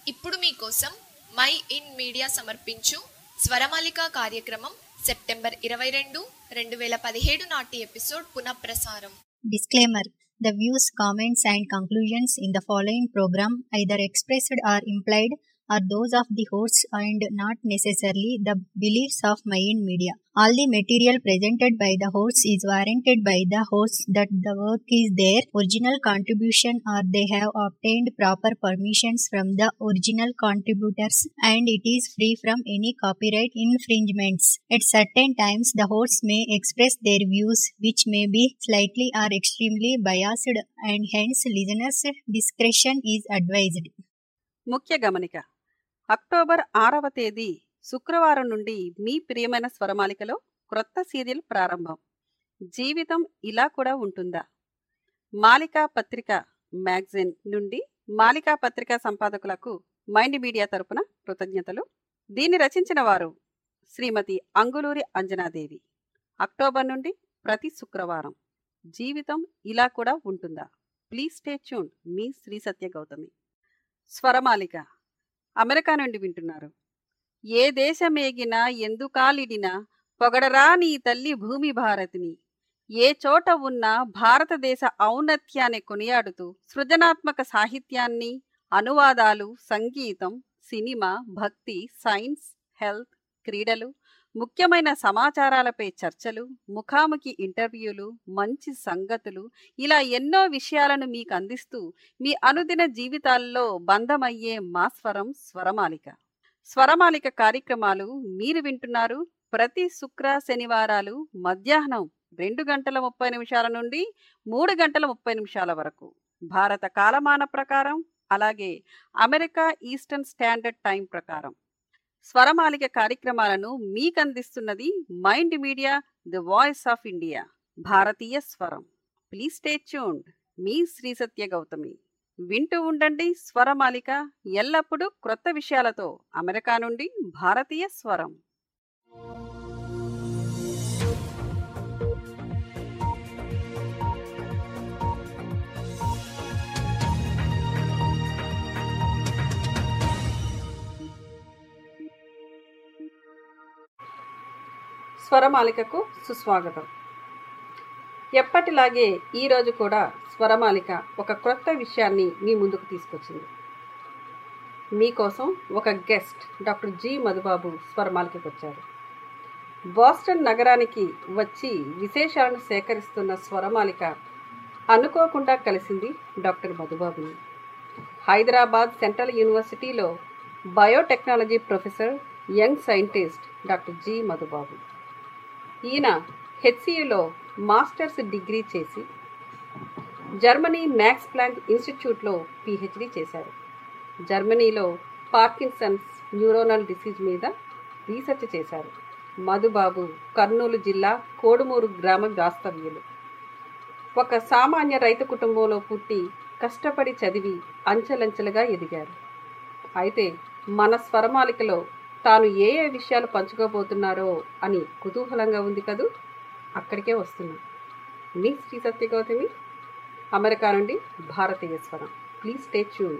ఇప్పుడు మీకోసం my in media సమర్పించు స్వరమాలిక కార్యక్రమం సెప్టెంబర్ ఇరవై రెండు రెండు వేల పదిహేడు నాటి ఎపిసోడ్ పునఃప్రసారం Disclaimer The views, comments, and conclusions in the following program, either expressed or implied, are those of the hosts and not necessarily the beliefs of Mayan Media. All the material presented by the hosts is warranted by the hosts that the work is their original contribution or they have obtained proper permissions from the original contributors and it is free from any copyright infringements. At certain times, the hosts may express their views which may be slightly or extremely biased and hence listeners' discretion is advised. ముఖ్య గమనిక October ఆరవ తేదీ శుక్రవారం నుండి మీ ప్రియమైన స్వరమాలికలో క్రొత్త serial ప్రారంభం జీవితం ఇలా కూడా ఉంటుందా మాలికా పత్రిక మ్యాగజైన్ నుండి మాలికా పత్రిక సంపాదకులకు మైండ్ మీడియా తరపున కృతజ్ఞతలు దీన్ని రచించిన వారు శ్రీమతి అంగులూరి అంజనాదేవి అక్టోబర్ నుండి ప్రతి శుక్రవారం జీవితం ఇలా కూడా ఉంటుందా ప్లీజ్ స్టే ట్యూన్ మీ శ్రీ సత్య గౌతమి స్వరమాలిక అమెరికా నుండి వింటున్నారు ఏ దేశమేగినా ఎందుకాలిడినా పొగడరా నీ తల్లి భూమి భారతిని ఏ చోట ఉన్నా భారతదేశ ఔన్నత్యాన్ని కొనియాడుతూ సృజనాత్మక సాహిత్యాన్ని అనువాదాలు సంగీతం సినిమా భక్తి సైన్స్ హెల్త్ క్రీడలు ముఖ్యమైన సమాచారాలపై చర్చలు ముఖాముఖి ఇంటర్వ్యూలు మంచి సంగతులు ఇలా ఎన్నో విషయాలను మీకు అందిస్తూ మీ అనుదిన జీవితాల్లో బంధమయ్యే మా స్వరం స్వరమాలిక స్వరమాలిక కార్యక్రమాలు మీరు వింటున్నారు ప్రతి శుక్ర శనివారాలు మధ్యాహ్నం రెండు గంటల ముప్పై నిమిషాల నుండి మూడు గంటల ముప్పై నిమిషాల వరకు భారత కాలమాన ప్రకారం అలాగే అమెరికా ఈస్టర్న్ స్టాండర్డ్ టైం ప్రకారం స్వరమాలిక కార్యక్రమాలను మీకు అందిస్తున్నది mind media the voice of India భారతీయ స్వరం ప్లీజ్ స్టే ట్యూన్డ్ మీ శ్రీ సత్య గౌతమి వింటూ ఉండండి స్వరమాలిక ఎల్లప్పుడూ క్రొత్త విషయాలతో అమెరికా నుండి భారతీయ స్వరం స్వరమాలికకు సుస్వాగతం ఎప్పటిలాగే ఈరోజు కూడా స్వరమాలిక ఒక క్రొత్త విషయాన్ని మీ ముందుకు తీసుకొచ్చింది మీకోసం ఒక గెస్ట్ డాక్టర్ జి మధుబాబు స్వరమాలికకు వచ్చారు బాస్టన్ నగరానికి వచ్చి విశేషాలను సేకరిస్తున్న స్వరమాలిక అనుకోకుండా కలిసింది డాక్టర్ మధుబాబుని హైదరాబాద్ సెంట్రల్ యూనివర్సిటీలో biotechnology professor young scientist doctor G Madhubabu ఈయన హెచ్సియులో మాస్టర్స్ డిగ్రీ చేసి జర్మనీ మ్యాక్స్ ప్లాంక్ ఇన్స్టిట్యూట్లో పిహెచ్డి చేశారు జర్మనీలో పార్కిన్సన్స్ న్యూరోనల్ డిసీజ్ మీద రీసెర్చ్ చేశారు మధుబాబు కర్నూలు జిల్లా కోడుమూరు గ్రామ వాస్తవ్యులు ఒక సామాన్య రైతు కుటుంబంలో పుట్టి కష్టపడి చదివి అంచెలంచెలుగా ఎదిగారు అయితే మన స్వరమాలికలో తాను ఏ ఏ విషయాలు పంచుకోబోతున్నారో అని కుతూహలంగా ఉంది కదూ అక్కడికే వస్తున్నా మీ శ్రీ సత్యగౌతమి అమెరికా నుండి భారతీయ స్వరం ప్లీజ్ స్టే ట్యూన్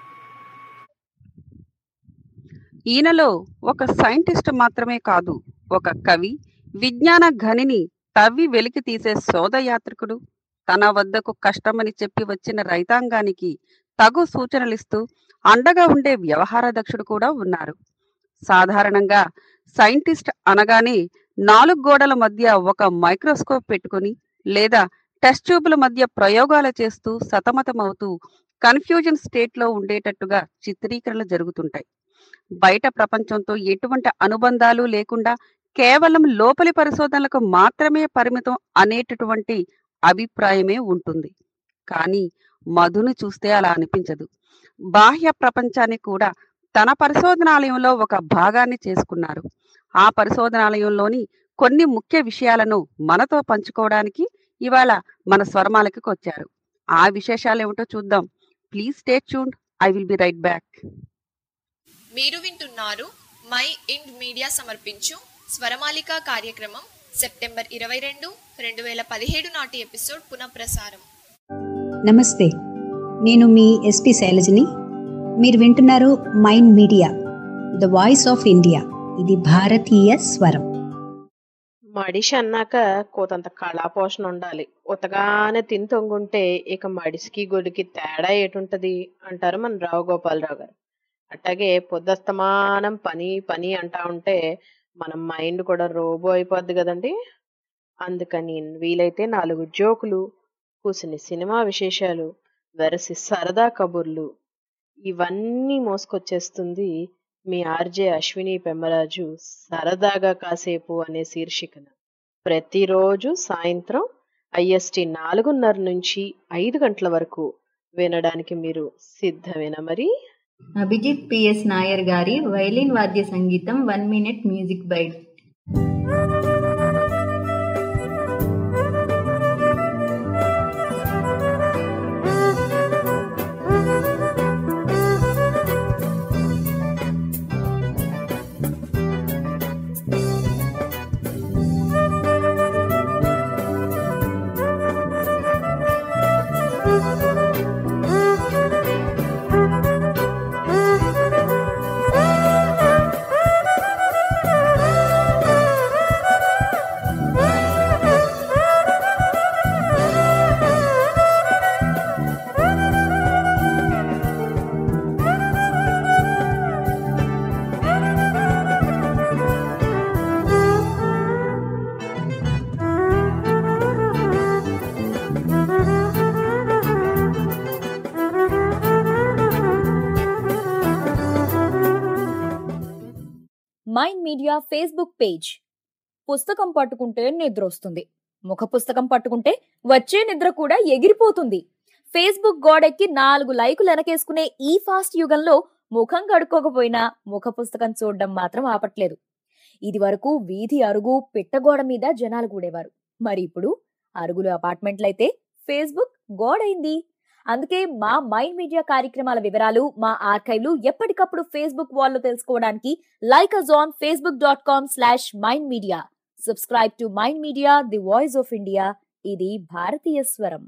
ఈయనలో ఒక సైంటిస్ట్ మాత్రమే కాదు ఒక కవి విజ్ఞాన ఘనిని తవ్వి వెలికి తీసే శోధయాత్రికుడు తన వద్దకు కష్టమని చెప్పి వచ్చిన రైతాంగానికి తగు సూచనలిస్తూ అండగా ఉండే వ్యవహార దక్షుడు కూడా ఉన్నారు సాధారణంగా సైంటిస్ట్ అనగానే నాలుగు గోడల మధ్య ఒక మైక్రోస్కోప్ పెట్టుకుని లేదా టెస్ట్ ట్యూబ్ల మధ్య ప్రయోగాలు చేస్తూ సతమతమవుతూ కన్ఫ్యూజన్ స్టేట్లో ఉండేటట్టుగా చిత్రీకరణలు జరుగుతుంటాయి బయట ప్రపంచంతో ఎటువంటి అనుబంధాలు లేకుండా కేవలం లోపలి పరిశోధనలకు మాత్రమే పరిమితం అనేటటువంటి అభిప్రాయమే ఉంటుంది కానీ మధుని చూస్తే అలా అనిపించదు బాహ్య ప్రపంచాన్ని కూడా తన పరిశోధనాలయంలో ఒక భాగాన్ని చేసుకున్నారు ఆ పరిశోధనాలయంలోని కొన్ని ముఖ్య విషయాలను మనతో పంచుకోవడానికి ఇవాళ మన స్వరమాలకి వచ్చారు ఆ విశేషాలు ఏమిటో చూద్దాం please stay tuned I will be right back మీరు వింటున్నారు మై ఇండ్ మీడియా సమర్పించు స్వరమాలిక కార్యక్రమం సెప్టెంబర్ ఇరవై రెండు రెండు వేల పదిహేడు నాటి ఎపిసోడ్ పునఃప్రసారం నమస్తే నేను మీ ఎస్పి శైలజని మీరు వింటున్నారు mind media the voice of India ఇది భారతీయ స్వరం మడిషి అన్నాక కోతంత కళాపోషణ ఉండాలి ఉతగానే తిని తొంగుంటే ఇక మడిసికి గొడికి తేడా ఏటుంటది అంటారు మన రావు గోపాలరావు గారు అట్లాగే పొద్దస్తమానం పని పని అంటా ఉంటే మన మైండ్ కూడా రోబో అయిపోద్ది కదండి అందుకని వీలైతే నాలుగు జోకులు కూసిని సినిమా విశేషాలు వెరసి సరదా కబుర్లు ఇవన్నీ మోసుకొచ్చేస్తుంది మీ ఆర్జే అశ్విని పెమ్మరాజు సరదాగా కాసేపు అనే శీర్షికన ప్రతిరోజు సాయంత్రం ఐఎస్టి నాలుగున్నర నుంచి ఐదు గంటల వరకు వినడానికి మీరు సిద్ధమేనా మరి అభిజిత్ పిఎస్ నాయర్ గారి వైలిన్ వాద్య సంగీతం one minute music bite mind media Facebook page పుస్తకం పట్టుకుంటే నిద్ర వస్తుంది ముఖ పుస్తకం పట్టుకుంటే వచ్చే నిద్ర కూడా ఎగిరిపోతుంది ఫేస్బుక్ గోడెక్కి నాలుగు లైకులు వెనకేసుకునే ఈ ఫాస్ట్ యుగంలో ముఖం కడుక్కోకపోయినా ముఖ పుస్తకం చూడడం మాత్రం ఆపట్లేదు ఇది వరకు వీధి అరుగు పిట్టగోడ మీద జనాలు కూడేవారు మరి ఇప్పుడు అరుగులు అపార్ట్మెంట్లయితే ఫేస్బుక్ గోడైంది అందుకే మా మైండ్ మీడియా కార్యక్రమాల వివరాలు మా ఆర్కైవ్లు ఎప్పటికప్పుడు ఫేస్బుక్ వాల్లో తెలుసుకోవడానికి like us on Facebook dot com slash mind media subscribe to mind media the voice of India ఇది భారతీయ స్వరం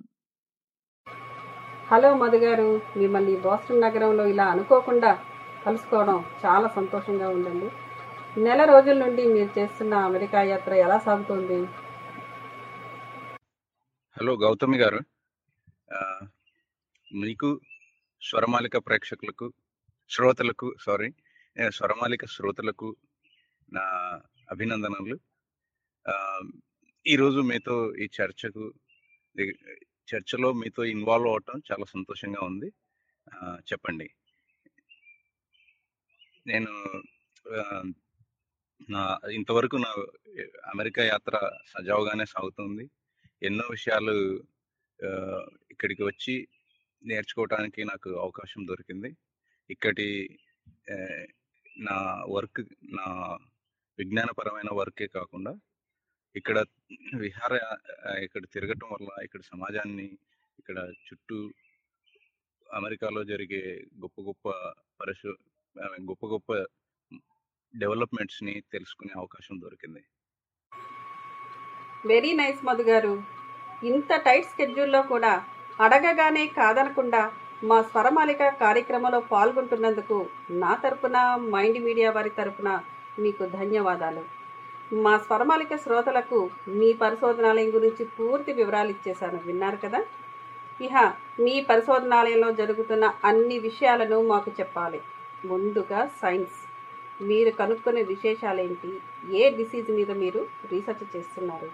హలో మధు గారు మిమ్మల్ని బోస్టన్ నగరంలో ఇలా అనుకోకుండా కలుసుకోవడం చాలా సంతోషంగా ఉందండి నెల రోజుల నుండి మీరు చేస్తున్న అమెరికా యాత్ర ఎలా సాగుతోంది హలో గౌతమి గారు ఆ, మీకు స్వరమాలిక ప్రేక్షకులకు శ్రోతలకు సారీ స్వరమాలిక శ్రోతలకు నా అభినందనలు ఆ, ఈరోజు మీతో ఈ చర్చకు ఈ చర్చలో మీతో ఇన్వాల్వ్ అవటం చాలా సంతోషంగా ఉంది ఆ, చెప్పండి నేను ఆ, నా ఇంతవరకు నా అమెరికా యాత్ర సజావుగానే సాగుతుంది ఎన్నో విషయాలు ఆ, ఇక్కడికి వచ్చి నేర్చుకోవడానికి నాకు అవకాశం దొరికింది ఇక్కడి ఆ, నా వర్క్ నా విజ్ఞానపరమైన వర్కే కాకుండా ఇక్కడ విహార ఆ, ఇక్కడ తిరగటం వల్ల ఇక్కడ సమాజాన్ని ఇక్కడ చుట్టూ అమెరికాలో జరిగే గొప్ప గొప్ప పరిశో ఆ, గొప్ప గొప్ప డెవలప్మెంట్స్ని తెలుసుకునే అవకాశం దొరికింది వెరీ నైస్ మధు గారు ఇంత టైట్ స్కెడ్యూల్లో కూడా అడగగానే కాదనకుండా మా స్వరమాలిక కార్యక్రమంలో పాల్గొంటున్నందుకు నా తరపున మైండ్ మీడియా వారి తరపున మీకు ధన్యవాదాలు మా స్వరమాలిక శ్రోతలకు మీ పరిశోధనాలయం గురించి పూర్తి వివరాలు ఇచ్చేశాను విన్నారు కదా ఇహ మీ పరిశోధనాలయంలో జరుగుతున్న అన్ని విషయాలను మాకు చెప్పాలి ముందుగా సైన్స్ మీరు కనుక్కునే విశేషాలేంటి ఏ డిసీజ్ మీద మీరు రీసెర్చ్ చేస్తున్నారు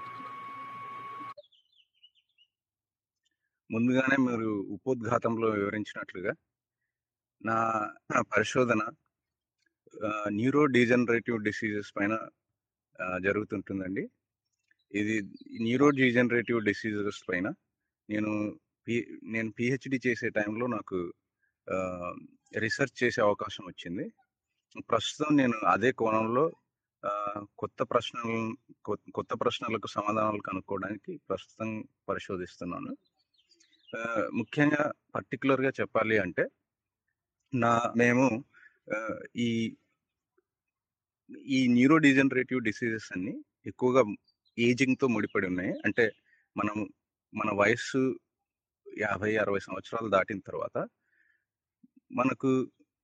ముందుగానే మీరు ఉపోద్ఘాతంలో వివరించినట్లుగా నా నా పరిశోధన న్యూరో డీజనరేటివ్ డిసీజెస్ పైన ఆ, జరుగుతుంటుందండి ఇది న్యూరో డీజనరేటివ్ డిసీజెస్ పైన నేను పి నేను పిహెచ్డి చేసే టైంలో నాకు రీసెర్చ్ చేసే అవకాశం వచ్చింది ప్రస్తుతం నేను అదే కోణంలో ఆ, కొత్త ప్రశ్నలు కొ- కొత్త ప్రశ్నలకు సమాధానాలు కనుక్కోవడానికి ప్రస్తుతం పరిశోధిస్తున్నాను ఆ, ముఖ్యంగా పర్టికులర్గా చెప్పాలి అంటే నా మేము ఆ, ఈ ఈ న్యూరో డిజనరేటివ్ డిసీజెస్ అన్ని ఎక్కువగా ఏజింగ్తో ముడిపడి ఉన్నాయి అంటే మనం మన వయస్సు యాభై అరవై సంవత్సరాలు దాటిన తర్వాత మనకు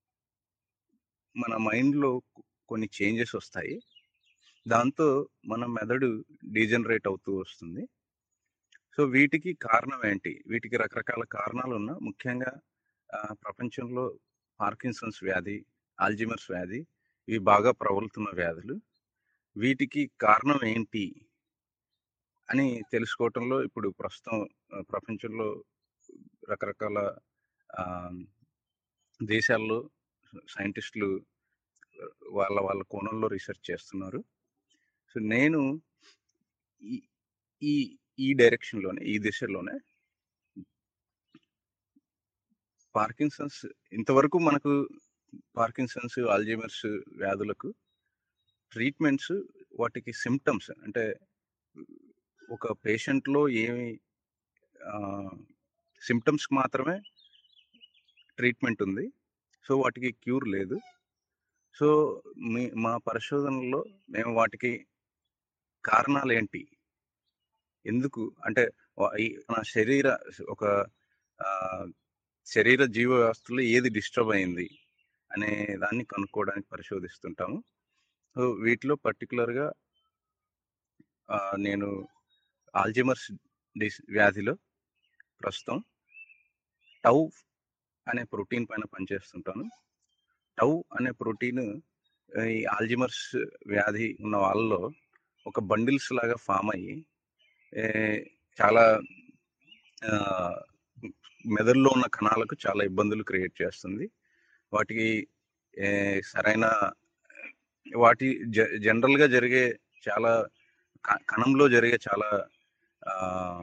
మన మైండ్లో కొన్ని చేంజెస్ వస్తాయి దాంతో మన మెదడు డీజనరేట్ అవుతూ వస్తుంది సో వీటికి కారణం ఏంటి వీటికి రకరకాల కారణాలు ఉన్నా ముఖ్యంగా ఆ, ప్రపంచంలో పార్కిన్సన్స్ వ్యాధి ఆల్జిమర్స్ వ్యాధి ఇవి బాగా ప్రబలుతున్న వ్యాధులు వీటికి కారణం ఏంటి అని తెలుసుకోవటంలో ఇప్పుడు ప్రస్తుతం ఆ, ప్రపంచంలో రకరకాల ఆ, దేశాల్లో సైంటిస్టులు వాళ్ళ వాళ్ళ కోణంలో రీసెర్చ్ చేస్తున్నారు సో నేను ఈ ఈ ఈ డైరెక్షన్లోనే ఈ దిశలోనే పార్కిన్సన్స్ ఇంతవరకు మనకు పార్కిన్సన్స్ ఆల్జీమర్స్ వ్యాధులకు ట్రీట్మెంట్స్ వాటికి సిమ్టమ్స్ అంటే ఒక పేషెంట్లో ఏమి సిమ్టమ్స్ మాత్రమే ట్రీట్మెంట్ ఉంది సో వాటికి క్యూర్ లేదు సో మీ మా పరిశోధనలో మేము వాటికి కారణాలు ఏంటి ఎందుకు అంటే వా- ఈ మన శరీర ఒక ఆ, శరీర జీవ వ్యవస్థలో ఏది డిస్టర్బ్ అయింది అనే దాన్ని కనుక్కోవడానికి పరిశోధిస్తుంటాము సో వీటిలో పర్టికులర్గా నేను ఆల్జిమర్స్ డిస్ వ్యాధిలో ప్రస్తుతం టౌ అనే ప్రోటీన్ పైన పనిచేస్తుంటాను టౌ అనే ప్రోటీన్ ఈ ఆల్జిమర్స్ వ్యాధి ఉన్న వాళ్ళలో ఒక బండిల్స్ లాగా ఫామ్ అయ్యి ఏ, చాలా ఆ, మెదడులో ఉన్న కణాలకు చాలా ఇబ్బందులు క్రియేట్ చేస్తుంది వాటికి ఏ, సరైన వాటి జ- జనరల్గా జరిగే చాలా క- కణంలో జరిగే చాలా ఆ,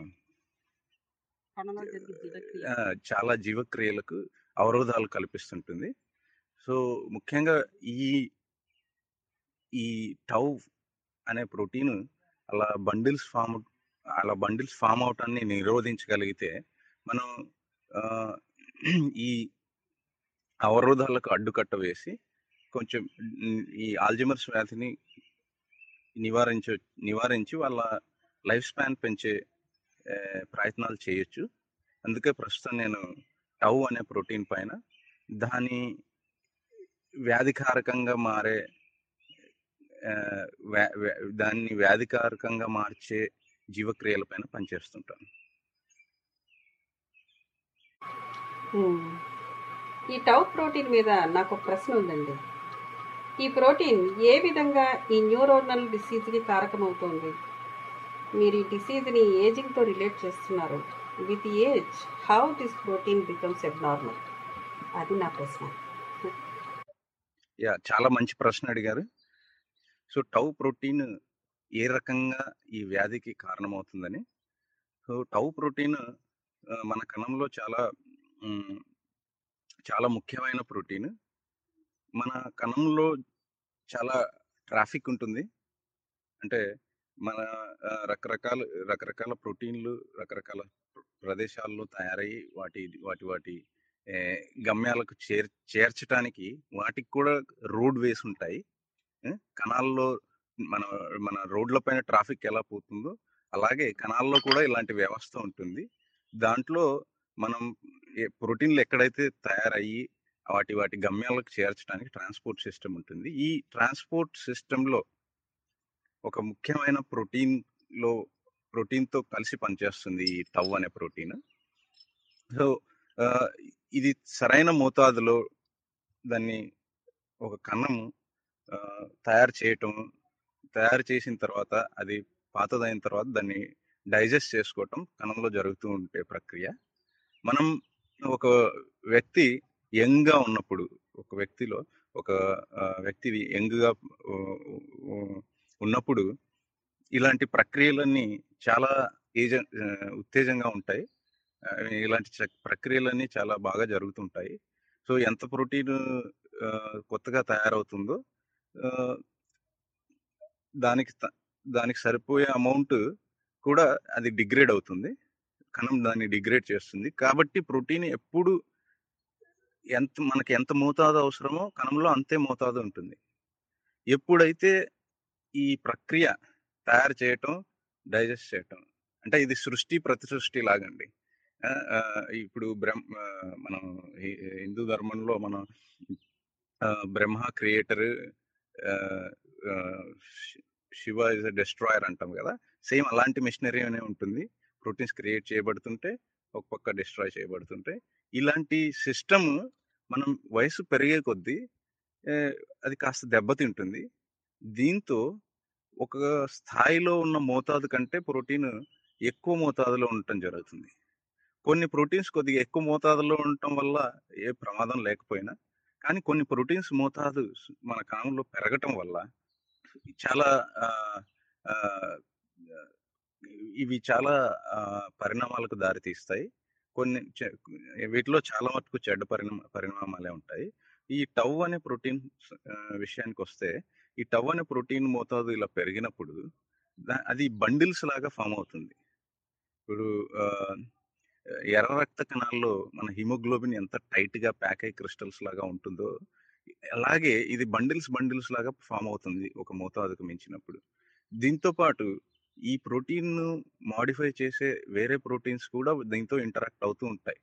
కణంలో జరిగే జీవక్రియ ఆ, చాలా జీవక్రియలకు అవరోధాలు కల్పిస్తుంటుంది సో ముఖ్యంగా ఈ ఈ టౌ అనే ప్రోటీన్ అలా బండిల్స్ ఫామ్ అలా బండిల్స్ ఫామ్ అవటాన్ని నిరోధించగలిగితే మనం ఆ, ఈ అవరోధాలకు అడ్డుకట్ట వేసి కొంచెం ఉమ్, ఈ ఆల్జిమర్స్ వ్యాధిని నివారించ నివారించి వాళ్ళ లైఫ్ స్పాన్ పెంచే ఆ, ప్రయత్నాలు చేయొచ్చు అందుకే ప్రస్తుతం నేను టౌ అనే ప్రోటీన్ పైన దాని వ్యాధికారకంగా మారే ఆ, వ్యా- వ్యా- దాన్ని వ్యాధికారకంగా మార్చే జీవక్రియల పైన పనిచేస్తుంటాను ఉమ్. ఈ టౌ ప్రోటీన్ మీద నాకు ఒక ప్రశ్న ఉందండి ఈ ప్రోటీన్ ఏ విధంగా ఈ న్యూరోనల్ డిసీజ్కి కారకమవుతుంది మీరు ఈ డిసీజ్ని ఏజింగ్తో రిలేట్ చేస్తున్నారు with age how this protein becomes abnormal అది నా ప్రశ్న యా చాలా మంచి ప్రశ్న అడిగారు సో టౌ ప్రోటీన్ ఏ రకంగా ఈ వ్యాధికి కారణమవుతుందని సో టౌ ప్రోటీన్ ఆ, మన కణంలో చాలా మ్, చాలా ముఖ్యమైన ప్రోటీన్ మన కణంలో చాలా ట్రాఫిక్ ఉంటుంది అంటే మన ఆ, రకరకాల రకరకాల ప్రోటీన్లు రకరకాల ప్ర- ప్రదేశాల్లో తయారయ్యి వాటి వాటి వాటి ఏ, గమ్యాలకు చేర్ చేర్చడానికి వాటికి కూడా రోడ్ వేస్ ఉంటాయి ఏ, కణాల్లో మన మన రోడ్ల పైన ట్రాఫిక్ ఎలా పోతుందో అలాగే కణాల్లో కూడా ఇలాంటి వ్యవస్థ ఉంటుంది దాంట్లో మనం ఏ- ప్రోటీన్లు ఎక్కడైతే తయారయ్యి వాటి వాటి గమ్యాలకు చేర్చడానికి ట్రాన్స్పోర్ట్ సిస్టమ్ ఉంటుంది ఈ ట్రాన్స్పోర్ట్ సిస్టంలో ఒక ముఖ్యమైన ప్రోటీన్ లో ప్రోటీన్ తో కలిసి పనిచేస్తుంది ఈ టవ్ అనే ప్రోటీన్ సో ఆ, ఇది సరైన మోతాదులో దాన్ని ఒక కణం ఆ, తయారు చేయటం తయారు చేసిన తర్వాత అది పాతదైన తర్వాత దాన్ని డైజెస్ట్ చేసుకోవటం కణంలో జరుగుతూ ఉండే ప్రక్రియ మనం ఒక వ్యక్తి యంగ్ గా ఉన్నప్పుడు ఒక వ్యక్తిలో ఒక ఆ, వ్యక్తి యంగ్ గా ఆ, ఆ, ఉన్నప్పుడు ఇలాంటి ప్రక్రియలన్నీ చాలా ఏజ ఆ, ఉత్తేజంగా ఉంటాయి ఆ, ఇలాంటి చ- ప్రక్రియలన్నీ చాలా బాగా జరుగుతుంటాయి సో ఎంత ప్రోటీన్ కొత్తగా తయారవుతుందో ఆ, దానికి త- దానికి సరిపోయే అమౌంట్ కూడా అది డిగ్రేడ్ అవుతుంది కణం దాన్ని డిగ్రేడ్ చేస్తుంది కాబట్టి ప్రోటీన్ ఎప్పుడు ఎంత మనకి ఎంత మోతాదు అవసరమో కణంలో అంతే మోతాదు ఉంటుంది ఎప్పుడైతే ఈ ప్రక్రియ తయారు చేయటం డైజెస్ట్ చేయటం అంటే ఇది సృష్టి ప్రతి సృష్టి లాగండి ఆ, ఆ, ఇప్పుడు బ్రహ్మ ఆ, మనం హి- హిందూ ధర్మంలో మనం Brahma creator Shiva is a destroyer అంటాం కదా సేమ్ అలాంటి మిషనరీ అనే ఉంటుంది ప్రోటీన్స్ క్రియేట్ చేయబడుతుంటే ఒక పక్క డిస్ట్రాయ్ చేయబడుతుంటే ఇలాంటి సిస్టమ్ మనం వయసు పెరిగే కొద్దీ ఆ, అది కాస్త దెబ్బతింటుంది దీంతో ఒక స్థాయిలో ఉన్న మోతాదు కంటే ప్రోటీన్ ఎక్కువ మోతాదులో ఉండటం జరుగుతుంది కొన్ని ప్రోటీన్స్ కొద్దిగా ఎక్కువ మోతాదులో ఉండటం వల్ల ఏ ప్రమాదం లేకపోయినా కానీ కొన్ని ప్రోటీన్స్ మోతాదు మన కాలంలో పెరగటం వల్ల చాలా ఆ, ఆ, ఇవి చాలా ఆ, పరిణామాలకు దారితీస్తాయి కొన్ని చె- వీటిలో చాలా మటుకు చెడ్డ పరిణామ పరిణామాలే ఉంటాయి ఈ టవ్ అనే ప్రోటీన్ విషయానికి వస్తే ఈ టవ్ అనే ప్రోటీన్ మోతాదు ఇలా పెరిగినప్పుడు దా- అది బండిల్స్ లాగా ఫామ్ అవుతుంది ఇప్పుడు ఆ, ఎర్ర రక్త కణాల్లో మన హిమోగ్లోబిన్ ఎంత టైట్ గా ప్యాక్ అయ్యి క్రిస్టల్స్ లాగా ఉంటుందో అలాగే ఇది బండిల్స్ బండిల్స్ లాగా ఫామ్ అవుతుంది ఒక మోతాదుకు మించినప్పుడు దీంతో పాటు ఈ ప్రోటీన్ మాడిఫై చేసే వేరే ప్రోటీన్స్ కూడా దీంతో ఇంటరాక్ట్ అవుతూ ఉంటాయి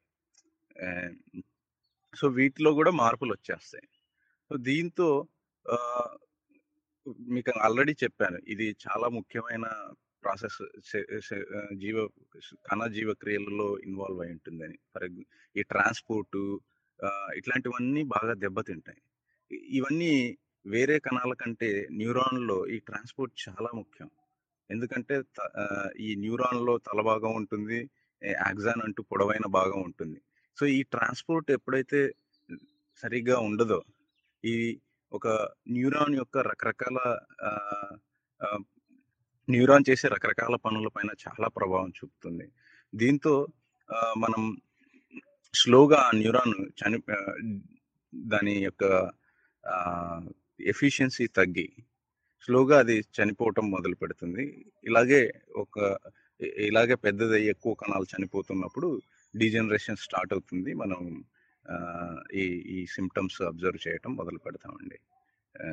సో వీటిలో కూడా మార్పులు వచ్చేస్తాయి సో దీంతో ఆ, మీకు ఆల్రెడీ చెప్పాను ఇది చాలా ముఖ్యమైన ప్రాసెస్ జీవ కణ జీవక్రియలలో ఇన్వాల్వ్ అయి ఉంటుందని ఫర్ ఈ ట్రాన్స్పోర్టు ఇట్లాంటివన్నీ బాగా దెబ్బతింటాయి ఇ- ఇవన్నీ వేరే కణాల కంటే న్యూరాన్లో ఈ ట్రాన్స్పోర్ట్ చాలా ముఖ్యం ఎందుకంటే త- ఆ, ఈ న్యూరాన్లో తల భాగం ఉంటుంది యాక్సాన్ అంటూ పొడవైన భాగం ఉంటుంది సో ఈ ట్రాన్స్పోర్ట్ ఎప్పుడైతే సరిగ్గా ఉండదో ఈ ఒక న్యూరాన్ యొక్క రకరకాల ఆ, ఆ, న్యూరాన్ చేసే రకరకాల పనులపైన చాలా ప్రభావం చూపుతుంది దీంతో ఆ, మనం స్లోగా ఆ న్యూరాన్ చని ఆ, దాని యొక్క ఎఫిషియన్సీ తగ్గి స్లోగా అది చనిపోవటం మొదలు పెడుతుంది ఇలాగే ఒక ఇ- ఇలాగే పెద్దది ఎక్కువ కణాలు చనిపోతున్నప్పుడు డీజనరేషన్ స్టార్ట్ అవుతుంది మనం ఆ, ఈ ఈ సిమ్టమ్స్ అబ్జర్వ్ చేయటం మొదలు పెడతామండి ఆ,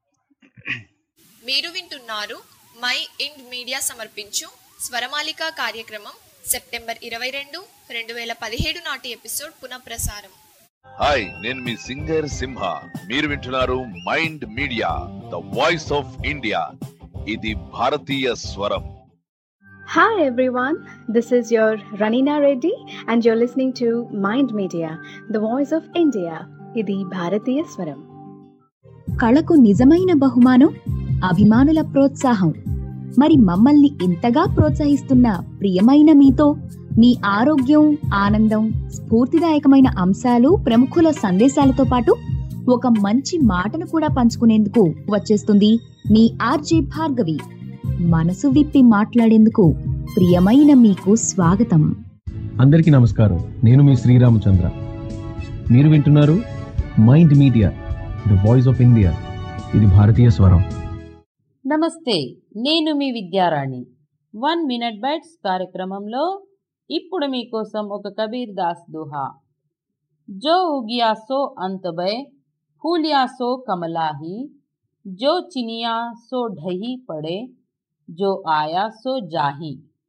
మీరు వింటున్నారు మై ఇండ్ మీడియా సమర్పించు స్వరమాలిక కార్యక్రమం సెప్టెంబర్ ఇరవై రెండు రెండు వేల పదిహేడు నాటి ఎపిసోడ్ పునఃప్రసారం హాయ్ నేను మీ సింగర్ సింహ మీరు వింటున్నారు mind media the voice of India ఇది భారతీయ స్వరం Hi everyone, this is your Ranina Reddy and you're listening to Mind Media, the voice of India. ఇది భారతీయ స్వరం కళకు నిజమైన బహుమానం అభిమానుల ప్రోత్సాహం మరి మమ్మల్ని ఇంతగా ప్రోత్సహిస్తున్న ప్రియమైన మీతో మీ ఆరోగ్యం ఆనందం స్ఫూర్తిదాయకమైన అంశాలు ప్రముఖుల సందేశాలతో పాటు ఒక మంచి మాటను కూడా పంచుకునేందుకు వచ్చేస్తుంది మీ ఆర్జే భార్గవి మనసు విప్పి మాట్లాడేందుకు ప్రియమైన మీకు స్వాగతం అందరికీ నమస్కారం నేను మీ శ్రీరామచంద్ర మీరు వింటున్నారు mind media the voice of India ఇది భారతీయ స్వరం నమస్తే నేను మీ విద్యారాణి వన్ మినిట్ బైట్స్ కార్యక్రమంలో ఇప్పుడు మీకోసం ఒక కబీర్ దాస్ దోహా జో ఉగియా సో అంతబై ఫూలియా సో కమలాహి జో చినియా సో ఢహి పడే జో ఆయా సో జాహి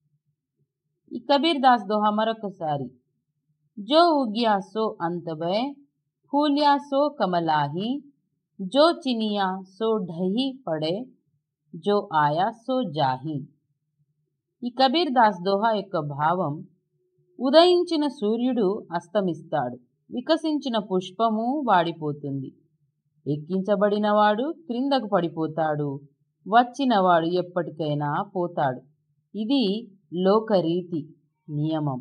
ఈ కబీర్ దాస్ దోహా మరొకసారి జో ఉగియా సో అంతబై ఫూలియా సో కమలాహి జో చినియా సో ఢహి పడే జో ఆయా సో జాహి ఈ కబీర్ దాస్ దోహా యొక్క భావం ఉదయించిన సూర్యుడు అస్తమిస్తాడు వికసించిన పుష్పము వాడిపోతుంది ఎక్కించబడినవాడు క్రిందకు పడిపోతాడు వచ్చినవాడు ఎప్పటికైనా పోతాడు ఇది లోకరీతి నియమం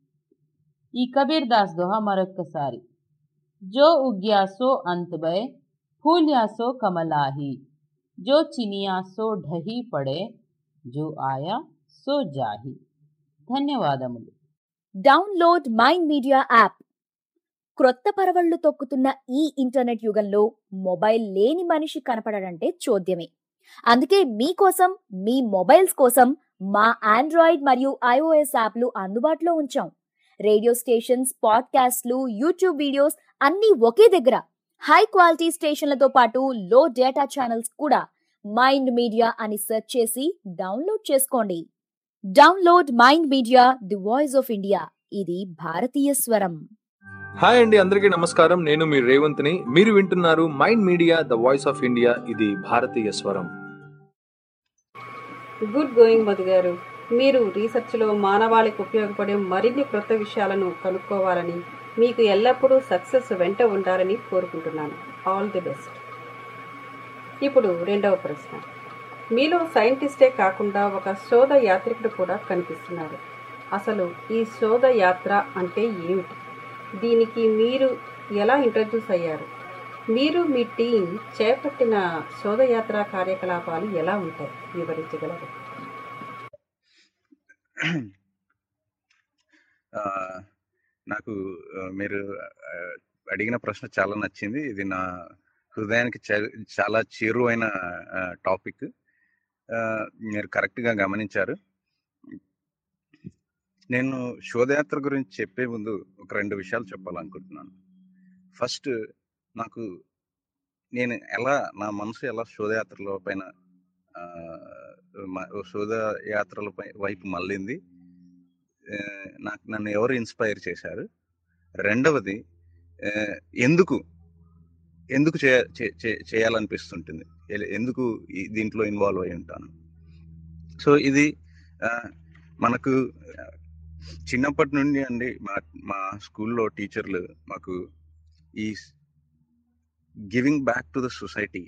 ఈ కబీర్ దాస్ దోహా మరొక్కసారి జో ఉగ్యా సో అంతబై ఫూల్యా సో కమలాహి जो चिनिया सो ढही पड़े जो आया సో జాహి ధన్యవాదములు డౌన్లోడ్ మైండ్ మీడియా యాప్ క్రొత్త పరవళ్లు తొక్కుతున్న ఈ ఇంటర్నెట్ యుగంలో మొబైల్ లేని మనిషి కనపడడంటే చోద్యమే అందుకే మీకోసం మీ మొబైల్స్ కోసం మా ఆండ్రాయిడ్ మరియు ఐఓఎస్ యాప్లు అందుబాటులో ఉంచాం రేడియో స్టేషన్స్ పాడ్కాస్ట్లు యూట్యూబ్ వీడియోస్ అన్నీ ఒకే దగ్గర హై క్వాలిటీ స్టేషన్లతో పాటు లో డేటా ఛానల్స్ కూడా మైండ్ మీడియా అని సెర్చ్ చేసి డౌన్లోడ్ చేసుకోండి download mind media the voice of India ఇది భారతీయ స్వరం హాయ్ అండి అందరికీ నమస్కారం నేను మీ రేవంత్ని మీరు వింటున్నారు mind media the voice of India ఇది భారతీయ స్వరం గుడ్ గోయింగ్ మధు గారు మీరు రీసెర్చ్లో మానవాళికి ఉపయోగపడే మరిన్ని క్రొత్త విషయాలను కనుక్కోవాలని మీకు ఎల్లప్పుడూ సక్సెస్ వెంట ఉండాలని కోరుకుంటున్నాను ఆల్ ది బెస్ట్ ఇప్పుడు రెండవ ప్రశ్న మీలో సైంటిస్టే కాకుండా ఒక శోధ యాత్రికుడు కూడా కనిపిస్తున్నారు అసలు ఈ శోధ యాత్ర అంటే ఏమిటి దీనికి మీరు ఎలా ఇంట్రడ్యూస్ అయ్యారు మీరు మీ టీం చేపట్టిన శోధయాత్ర కార్యకలాపాలు ఎలా ఉంటాయి వివరించగలరు ఆ, నాకు ఆ, మీరు ఆ, అడిగిన ప్రశ్న చాలా నచ్చింది ఇది నా హృదయానికి చే- చాలా చేరువైన టాపిక్ మీరు కరెక్ట్గా గమనించారు నేను శోధయాత్ర గురించి చెప్పే ముందు ఒక రెండు విషయాలు చెప్పాలనుకుంటున్నాను ఫస్ట్ నాకు నేను ఎలా నా మనసు ఎలా శోధయాత్రల పైన ఆ, మ- శోధయాత్రల పై వైపు మళ్ళింది ఆ, నాకు నన్ను ఎవరు ఇన్స్పైర్ చేశారు రెండవది ఆ, ఎందుకు ఎందుకు చేయ చే- చే- చేయాలనిపిస్తుంటుంది ఎ- ఎందుకు ఈ- దీంట్లో ఇన్వాల్వ్ అయి ఉంటాను సో ఇది ఆ, మనకు ఆ, చిన్నప్పటి నుండి అండి మా మా స్కూల్లో టీచర్లు మాకు ఈ giving back to the society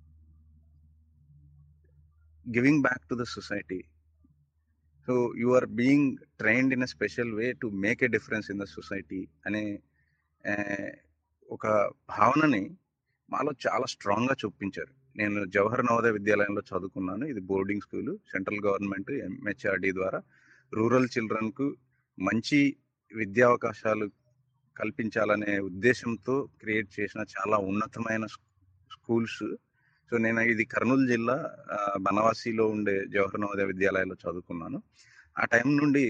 giving back to the society so you are being trained in a special way to make a difference in the society అనే ఆ, ఒక భావనని మాలో చాలా స్ట్రాంగ్గా చూపించారు నేను జవహర్ నవోదయ విద్యాలయంలో చదువుకున్నాను ఇది boarding school central government MHRD ద్వారా రూరల్ చిల్డ్రన్కు మంచి విద్యా అవకాశాలు కల్పించాలనే ఉద్దేశంతో క్రియేట్ చేసిన చాలా ఉన్నతమైన స్కూల్స్ సో నేను ఇది కర్నూలు జిల్లా ఆ, బనవాసిలో ఉండే జవహర్ నవోదయ విద్యాలయంలో చదువుకున్నాను ఆ టైం నుండి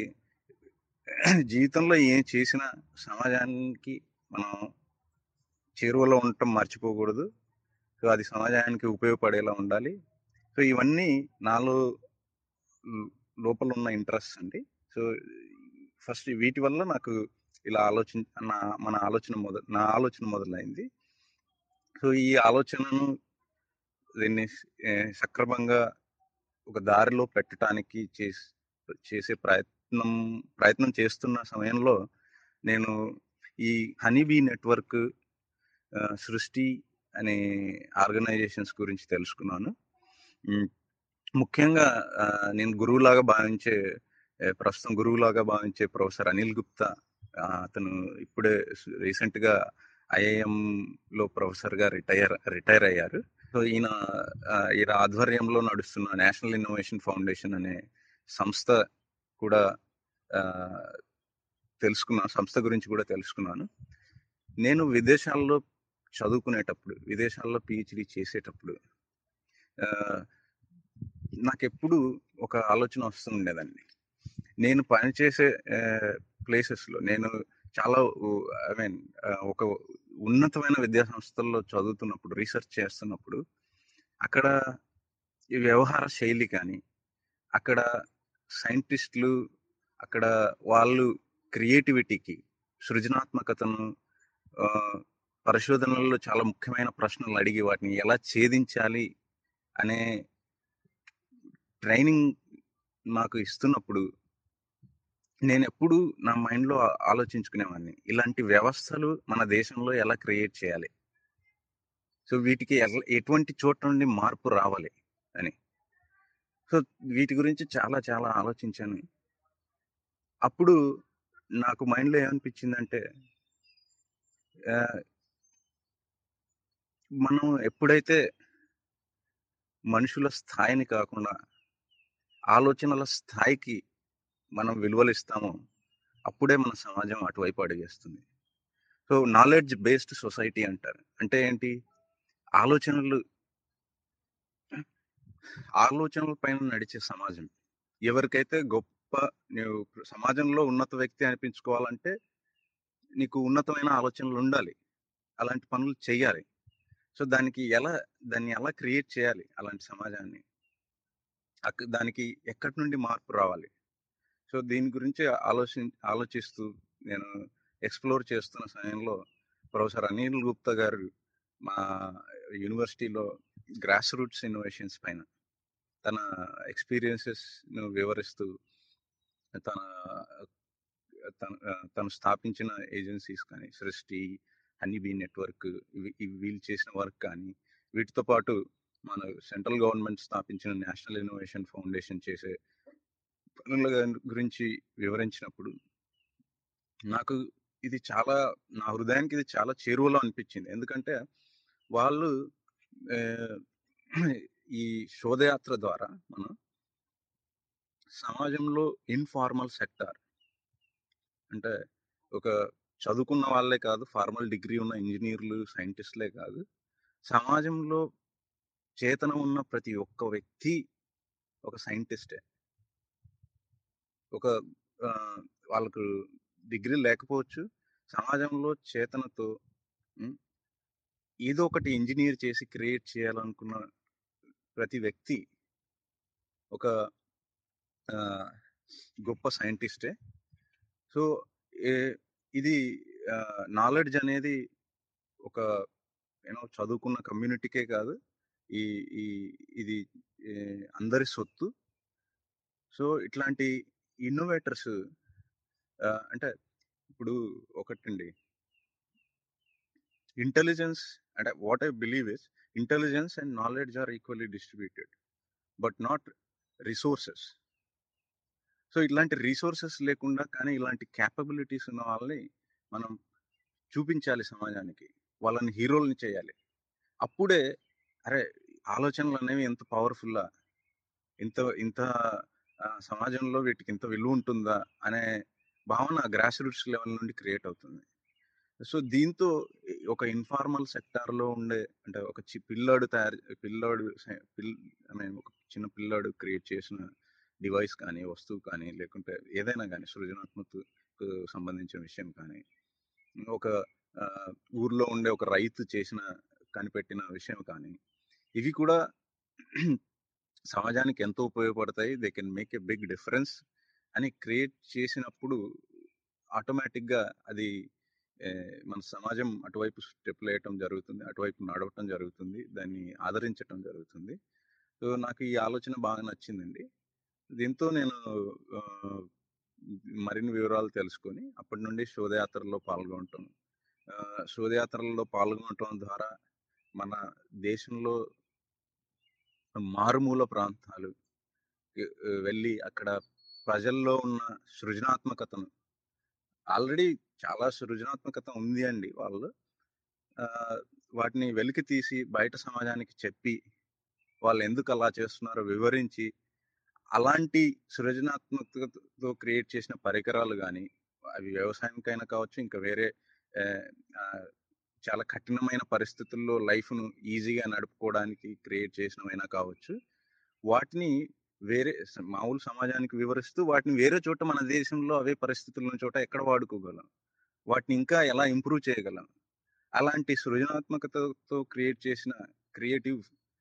జీవితంలో ఏం చేసినా సమాజానికి మనం చేరువలో ఉండటం మర్చిపోకూడదు సో అది సమాజానికి ఉపయోగపడేలా ఉండాలి సో ఇవన్నీ నాలో ల్- లోపల ఉన్న ఇంట్రెస్ట్ అండి సో ఫస్ట్ వీటి వల్ల నాకు ఇలా ఆలోచన నా మన ఆలోచన మొద నా ఆలోచన మొదలైంది సో ఈ ఆలోచనను దీన్ని ఏ, సక్రమంగా ఒక దారిలో పెట్టడానికి చేసి చేసే ప్రయత్నం ప్రయత్నం చేస్తున్న సమయంలో నేను ఈ హనీబీ నెట్వర్క్ ఆ, సృష్టి అనే ఆర్గనైజేషన్స్ గురించి తెలుసుకున్నాను ఉమ్, ముఖ్యంగా ఆ, నేను గురువులాగా భావించే ఏ, ప్రస్తుతం గురువులాగా భావించే ప్రొఫెసర్ అనిల్ గుప్తా ఆ, అతను ఇప్పుడే రీసెంట్ గా ఐఐఎం లో ప్రొఫెసర్ గా రిటైర్ రిటైర్ అయ్యారు సో ఈయన ఆ, ఈయన ఆధ్వర్యంలో నడుస్తున్న నేషనల్ ఇన్నోవేషన్ ఫౌండేషన్ అనే సంస్థ కూడా ఆ, తెలుసుకున్నా సంస్థ గురించి కూడా తెలుసుకున్నాను నేను విదేశాల్లో చదువుకునేటప్పుడు విదేశాల్లో పిహెచ్డి చేసేటప్పుడు ఆ, నాకెప్పుడు ఒక ఆలోచన వస్తుండేదండి నేను పనిచేసే ప్లేసెస్లో నేను చాలా ఐ మీన్ ఒక ఉన్నతమైన విద్యా సంస్థల్లో చదువుతున్నప్పుడు రీసెర్చ్ చేస్తున్నప్పుడు అక్కడ ఈ వ్యవహార శైలి కానీ అక్కడ సైంటిస్టులు అక్కడ వాళ్ళు క్రియేటివిటీకి సృజనాత్మకతను ఆ, పరిశోధనల్లో చాలా ముఖ్యమైన ప్రశ్నలు అడిగి వాటిని ఎలా ఛేదించాలి అనే ట్రైనింగ్ నాకు ఇస్తున్నప్పుడు నేను ఎప్పుడు నా మైండ్లో ఆలోచించుకునేవాడిని ఇలాంటి వ్యవస్థలు మన దేశంలో ఎలా క్రియేట్ చేయాలి సో వీటికి ఎల- ఎటువంటి చోట నుండి మార్పు రావాలి అని సో వీటి గురించి చాలా చాలా ఆలోచించాను అప్పుడు నాకు మైండ్లో ఏమనిపించిందంటే ఆ, మనం ఎప్పుడైతే మనుషుల స్థాయిని కాకుండా ఆలోచనల స్థాయికి మనం విలువలు ఇస్తామో అప్పుడే మన సమాజం అటువైపు అడిగేస్తుంది సో నాలెడ్జ్ బేస్డ్ సొసైటీ అంటారు అంటే ఏంటి ఆలోచనలు ఆలోచనల పైన నడిచే సమాజం ఎవరికైతే గొప్ప నువ్వు సమాజంలో ఉన్నత వ్యక్తి అనిపించుకోవాలంటే నీకు ఉన్నతమైన ఆలోచనలు ఉండాలి అలాంటి పనులు చేయాలి సో దానికి ఎలా దాన్ని ఎలా క్రియేట్ చేయాలి అలాంటి సమాజాన్ని అక్- దానికి ఎక్కడి నుండి మార్పు రావాలి సో దీని గురించి ఆలోచి ఆలోచిస్తూ నేను ఎక్స్ప్లోర్ చేస్తున్న సమయంలో ప్రొఫెసర్ అనిల్ గుప్తా గారు మా యూనివర్సిటీలో గ్రాస్ రూట్స్ ఇన్నోవేషన్స్ పైన తన ఎక్స్పీరియన్సెస్ ను వివరిస్తూ తన తన తను స్థాపించిన ఏజెన్సీస్ కానీ సృష్టి హనీబీ నెట్వర్క్ ఇవి ఇవి వీళ్ళు చేసిన వర్క్ కానీ వీటితో పాటు మన సెంట్రల్ గవర్నమెంట్ స్థాపించిన నేషనల్ ఇన్నోవేషన్ ఫౌండేషన్ చేసే పనుల గురించి వివరించినప్పుడు నాకు ఇది చాలా నా హృదయానికి ఇది చాలా చేరువలో అనిపించింది ఎందుకంటే వాళ్ళు ఆ, ఈ శోధయాత్ర ద్వారా మనం సమాజంలో ఇన్ఫార్మల్ సెక్టార్ అంటే ఒక చదువుకున్న వాళ్ళే కాదు ఫార్మల్ డిగ్రీ ఉన్న ఇంజనీర్లు సైంటిస్టులే కాదు సమాజంలో చేతన ఉన్న ప్రతి ఒక్క వ్యక్తి ఒక సైంటిస్టే ఒక ఆ, వాళ్ళకు డిగ్రీ లేకపోవచ్చు సమాజంలో చేతనతో ఉమ్, ఏదో ఒకటి ఇంజనీర్ చేసి క్రియేట్ చేయాలనుకున్న ప్రతి వ్యక్తి ఒక ఆ, గొప్ప సైంటిస్టే సో ఏ- ఇది నాలెడ్జ్ అనేది ఒక యూనో చదువుకున్న కమ్యూనిటీకే కాదు ఈ ఈ ఇది ఏ, అందరి సొత్తు సో ఇట్లాంటి ఇన్నోవేటర్స్ అంటే ఇప్పుడు ఒకటండి ఇంటెలిజెన్స్ అంటే what I believe is intelligence and knowledge are equally distributed but not resources so ఇట్లాంటి రిసోర్సెస్ లేకుండా కానీ ఇలాంటి క్యాపబిలిటీస్ ఉన్న వాళ్ళని మనం చూపించాలి సమాజానికి వాళ్ళని హీరోల్ని చేయాలి అప్పుడే అరే ఆలోచనలు అనేవి ఎంత పవర్ఫుల్లా ఇంత ఇంత ఆ, సమాజంలో వీటికి ఇంత విలువ ఉంటుందా అనే భావన గ్రాస్ రూట్స్ లెవెల్ నుండి క్రియేట్ అవుతుంది సో దీంతో ఒక ఇన్ఫార్మల్ సెక్టార్లో ఉండే అంటే ఒక చి పిల్లాడు తయారు పిల్లాడు సై- పిల్ ఐ మీన్ ఒక చిన్న పిల్లాడు క్రియేట్ చేసిన డివైస్ కానీ వస్తువు కానీ లేకుంటే ఏదైనా కానీ సృజనాత్మకకు సంబంధించిన విషయం కానీ ఒక ఆ, ఊర్లో ఉండే ఒక రైతు చేసిన కనిపెట్టిన విషయం కానీ ఇవి కూడా సమాజానికి ఎంతో ఉపయోగపడతాయి they can make a big difference అని క్రియేట్ చేసినప్పుడు ఆటోమేటిక్గా అది ఏ, మన సమాజం అటువైపు స్టెప్లు వేయటం జరుగుతుంది అటువైపు నడవటం జరుగుతుంది దాన్ని ఆదరించటం జరుగుతుంది సో నాకు ఈ ఆలోచన బాగా నచ్చిందండి దీంతో నేను ఆ, మరిన్ని వివరాలు తెలుసుకొని అప్పటి నుండి శోధయాత్రలో పాల్గొనటం ఆ, శోధయాత్రల్లో పాల్గొనటం ద్వారా మన దేశంలో మారుమూల ప్రాంతాలు ఎ- వెళ్ళి అక్కడ ప్రజల్లో ఉన్న సృజనాత్మకతను ఆల్రెడీ చాలా సృజనాత్మకత ఉంది అండి వాళ్ళు ఆ, వాటిని వెలికి తీసి బయట సమాజానికి చెప్పి వాళ్ళు ఎందుకు అలా చేస్తున్నారో వివరించి అలాంటి సృజనాత్మకతతో క్రియేట్ చేసిన పరికరాలు కానీ అవి వ్యవసాయంకైనా కావచ్చు ఇంకా వేరే ఆ, ఆ, చాలా కఠినమైన పరిస్థితుల్లో లైఫ్ను ఈజీగా నడుపుకోవడానికి క్రియేట్ చేసినవైనా కావచ్చు వాటిని వేరే స- మామూలు సమాజానికి వివరిస్తూ వాటిని వేరే చోట మన దేశంలో అవే పరిస్థితులు ఉన్న చోట ఎక్కడ వాడుకోగలం వాటిని ఇంకా ఎలా ఇంప్రూవ్ చేయగలం అలాంటి సృజనాత్మకతతో క్రియేట్ చేసిన క్రియేటివ్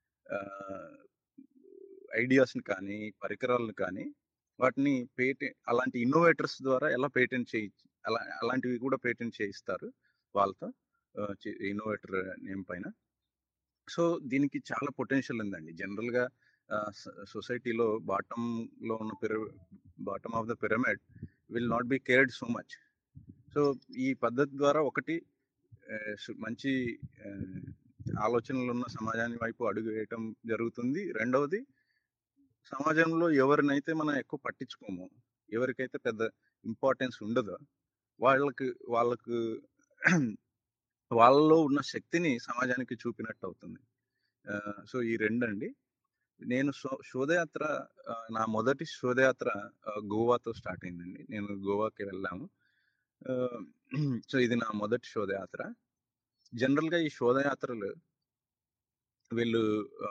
ఐడియాస్ని కానీ పరికరాలను కానీ వాటిని పేటెంట్ అలాంటి ఇన్నోవేటర్స్ ద్వారా ఎలా పేటెంట్ చేయి అలా అలాంటివి కూడా పేటెంట్ చేయిస్తారు వాళ్ళతో ఇన్నోవేటర్ నేమ్ పైన సో దీనికి చాలా పొటెన్షియల్ ఉందండి జనరల్గా సొసైటీలో బాటంలో ఉన్న పిర bottom of the pyramid will not be cared so much so ఈ పద్ధతి ద్వారా ఒకటి ఆ, సు- మంచి ఆ, ఆలోచనలు ఉన్న సమాజాన్ని వైపు అడుగు వేయటం జరుగుతుంది రెండవది సమాజంలో ఎవరినైతే మనం ఎక్కువ పట్టించుకోమో ఎవరికైతే పెద్ద ఇంపార్టెన్స్ ఉండదో వాళ్ళకి వాళ్ళకు వాళ్ళలో ఉన్న శక్తిని సమాజానికి చూపినట్టు అవుతుంది ఆ, సో ఈ రెండండి నేను శో శోధయాత్ర ఆ, నా మొదటి శోధయాత్ర ఆ, గోవాతో స్టార్ట్ అయిందండి నేను గోవాకి వెళ్ళాము ఆ, సో ఇది నా మొదటి శోధయాత్ర జనరల్గా ఈ శోధయాత్రలు వీళ్ళు ఆ,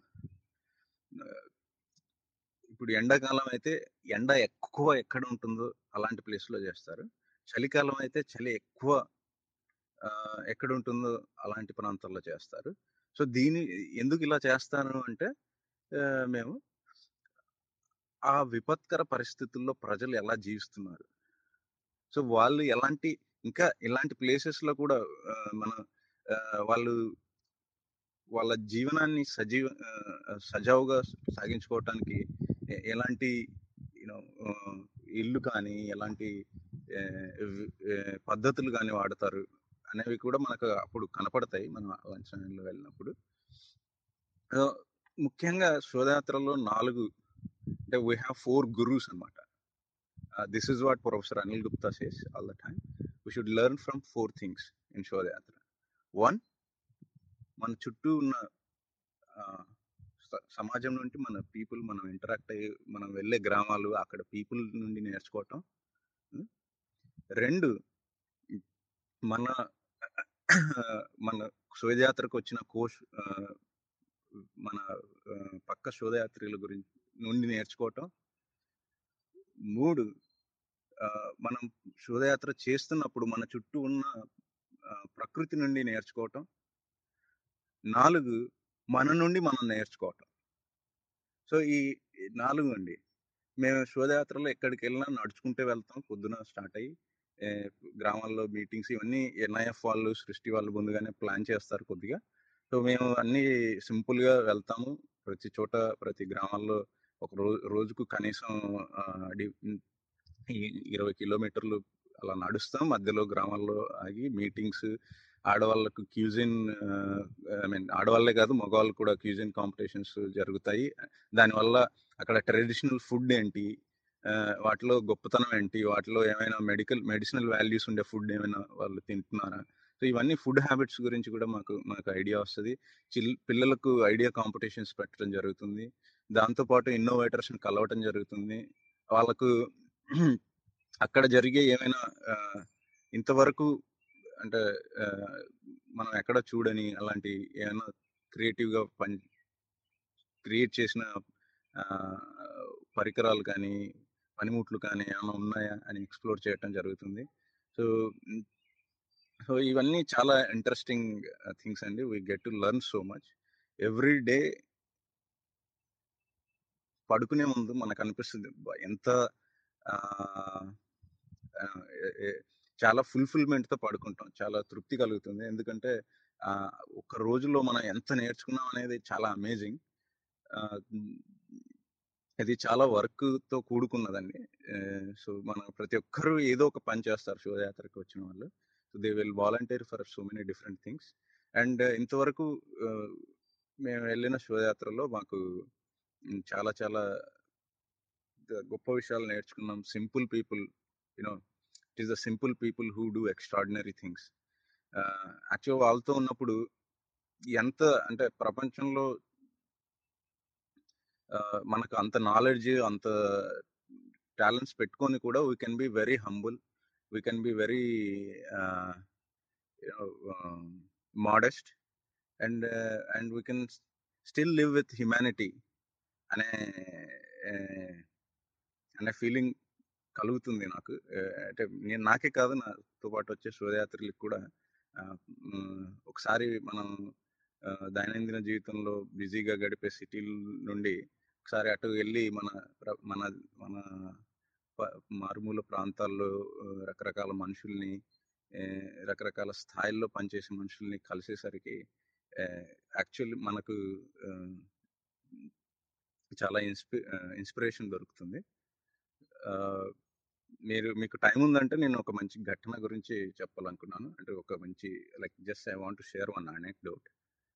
ఇప్పుడు ఎండాకాలం అయితే ఎండ ఎక్కువ ఎక్కడ ఉంటుందో అలాంటి ప్లేస్లో చేస్తారు చలికాలం అయితే చలి ఎక్కువ ఆ, ఎక్కడ ఉంటుందో అలాంటి ప్రాంతాల్లో చేస్తారు సో దీని ఎందుకు ఇలా చేస్తాను అంటే ఆ, మేము ఆ విపత్కర పరిస్థితుల్లో ప్రజలు ఎలా జీవిస్తున్నారు సో వాళ్ళు ఎలాంటి ఇంకా ఇలాంటి ప్లేసెస్ లో కూడా ఆ, మన ఆ, వాళ్ళు వాళ్ళ జీవనాన్ని సజీవ ఆ, సజావుగా సాగించుకోవటానికి ఎ- ఎలాంటి యూనో ఇల్లు కానీ ఎలాంటి ఆ, వి- ఆ, పద్ధతులు కానీ వాడతారు అనేవి కూడా మనకు అప్పుడు కనపడతాయి మనం అలాంటి సమయంలో వెళ్ళినప్పుడు ఆ, ముఖ్యంగా శోధయాత్రలో నాలుగు అంటే వీ హ్యావ్ ఫోర్ గురూస్ అనమాట this is what professor Anil Gupta says all the time we should learn from four things in Shodh Yatra one మన చుట్టూ ఉన్న ఆ, స- సమాజం నుండి మన పీపుల్ మనం ఇంటరాక్ట్ అయ్యి మనం వెళ్ళే గ్రామాలు అక్కడ పీపుల్ నుండి నేర్చుకోవటం ఉం? రెండు మన మన శోధయాత్రకు వచ్చిన కోష్ ఆ, మన ఆ, పక్క శోధయాత్రిల గురించి నుండి నేర్చుకోవటం మూడు ఆ, మనం శోధయాత్ర చేస్తున్నప్పుడు మన చుట్టూ ఉన్న ఆ, ప్రకృతి నుండి నేర్చుకోవటం నాలుగు మన నుండి మనం నేర్చుకోవటం సో ఈ ఈ నాలుగు అండి మేము శోధయాత్రలో ఎక్కడికి వెళ్ళినా నడుచుకుంటే వెళ్తాం పొద్దున స్టార్ట్ అయ్యి ఏ, గ్రామాల్లో మీటింగ్స్ ఇవన్నీ ఎన్ఐఎఫ్ వాళ్ళు సృష్టి వాళ్ళు ముందుగానే ప్లాన్ చేస్తారు కొద్దిగా సో మేము అన్ని సింపుల్ గా వెళ్తాము ప్రతి చోట ప్రతి గ్రామాల్లో ఒక రోజు రోజుకు కనీసం ఆ, డి- ఈ ఇరవై కిలోమీటర్లు అలా నడుస్తాం మధ్యలో గ్రామాల్లో ఆగి మీటింగ్స్ ఆడవాళ్ళకు క్యూజిన్ ఐ మీన్ ఆడవాళ్ళే కాదు మగవాళ్ళు కూడా క్యూజిన్ కాంపిటీషన్స్ జరుగుతాయి దానివల్ల అక్కడ ట్రెడిషనల్ ఫుడ్ ఏంటి ఆ, వాటిలో గొప్పతనం ఏంటి వాటిలో ఏమైనా మెడికల్ మెడిసినల్ వాల్యూస్ ఉండే ఫుడ్ ఏమైనా వాళ్ళు తింటున్నారా సో ఇవన్నీ ఫుడ్ హ్యాబిట్స్ గురించి కూడా మాకు మాకు ఐడియా వస్తుంది చిల్ పిల్లలకు ఐడియా కాంపిటీషన్స్ పెట్టడం జరుగుతుంది దాంతోపాటు ఇన్నోవేటర్స్ని కలవటం జరుగుతుంది వాళ్ళకు అక్కడ జరిగే ఏమైనా ఆ, ఇంతవరకు అంటే ఆ, మనం ఎక్కడ చూడని అలాంటి ఏమైనా క్రియేటివ్గా పని క్రియేట్ చేసిన ఆ, పరికరాలు కానీ పనిముట్లు కానీ ఏమైనా ఉన్నాయా అని ఎక్స్ప్లోర్ చేయటం జరుగుతుంది సో సో ఇవన్నీ చాలా ఇంట్రెస్టింగ్ థింగ్స్ అండి we get to learn so much every day పడుకునే ముందు మనకు అనిపిస్తుంది "అబ్బా, ఎంత ఆ, ఆ, ఏ- ఏ- చాలా fulfillment తో పడుకుంటాం చాలా తృప్తి కలుగుతుంది ఎందుకంటే ఆ, ఒక రోజులో మనం ఎంత నేర్చుకున్నాం అనేది చాలా అమేజింగ్ ఇది చాలా వర్క్ తో కూడుకున్నదండి సో మనం ప్రతి ఒక్కరు ఏదో ఒక పని చేస్తారు శోధయాత్రకు వచ్చిన వాళ్ళు so they will volunteer for so many different things and ఇంతవరకు ఆ, మేము వెళ్ళిన శోధయాత్రలో మాకు ఉమ్, చాలా చాలా ద- గొప్ప విషయాలు నేర్చుకున్నాం simple people you know it is the simple people who do extraordinary things actual వాళ్ళతో ఉన్నప్పుడు ఎంత అంటే ప్రపంచంలో ఆ, మనకు అంత నాలెడ్జ్ అంత టాలెంట్స్ పెట్టుకొని కూడా we can be very humble we can be very modest and and we can still live with humanity అనే ఆ, అనే ఫీలింగ్ కలుగుతుంది నాకు ఆ, అంటే నేను నాకే కాదు నాతో పాటు వచ్చే శోధయాత్రులకు కూడా ఆ, మ్, ఒకసారి మనం ఆ, దైనందిన జీవితంలో బిజీగా గడిపే సిటీ నుండి ఒకసారి అటు వెళ్ళి మన ప్ర- మన మన ప- మారుమూల ప్రాంతాల్లో ఆ, రకరకాల మనుషుల్ని ఆ, రకరకాల స్థాయిల్లో పనిచేసే మనుషుల్ని కలిసేసరికి యాక్చువల్లీ మనకు ఆ, చాలా ఇన్స్పి ఇన్స్పిరేషన్ దొరుకుతుంది ఆ, మీరు మీకు టైం ఉందంటే నేను ఒక మంచి ఘటన గురించి చెప్పాలనుకున్నాను అంటే ఒక మంచి like just I want share one anecdote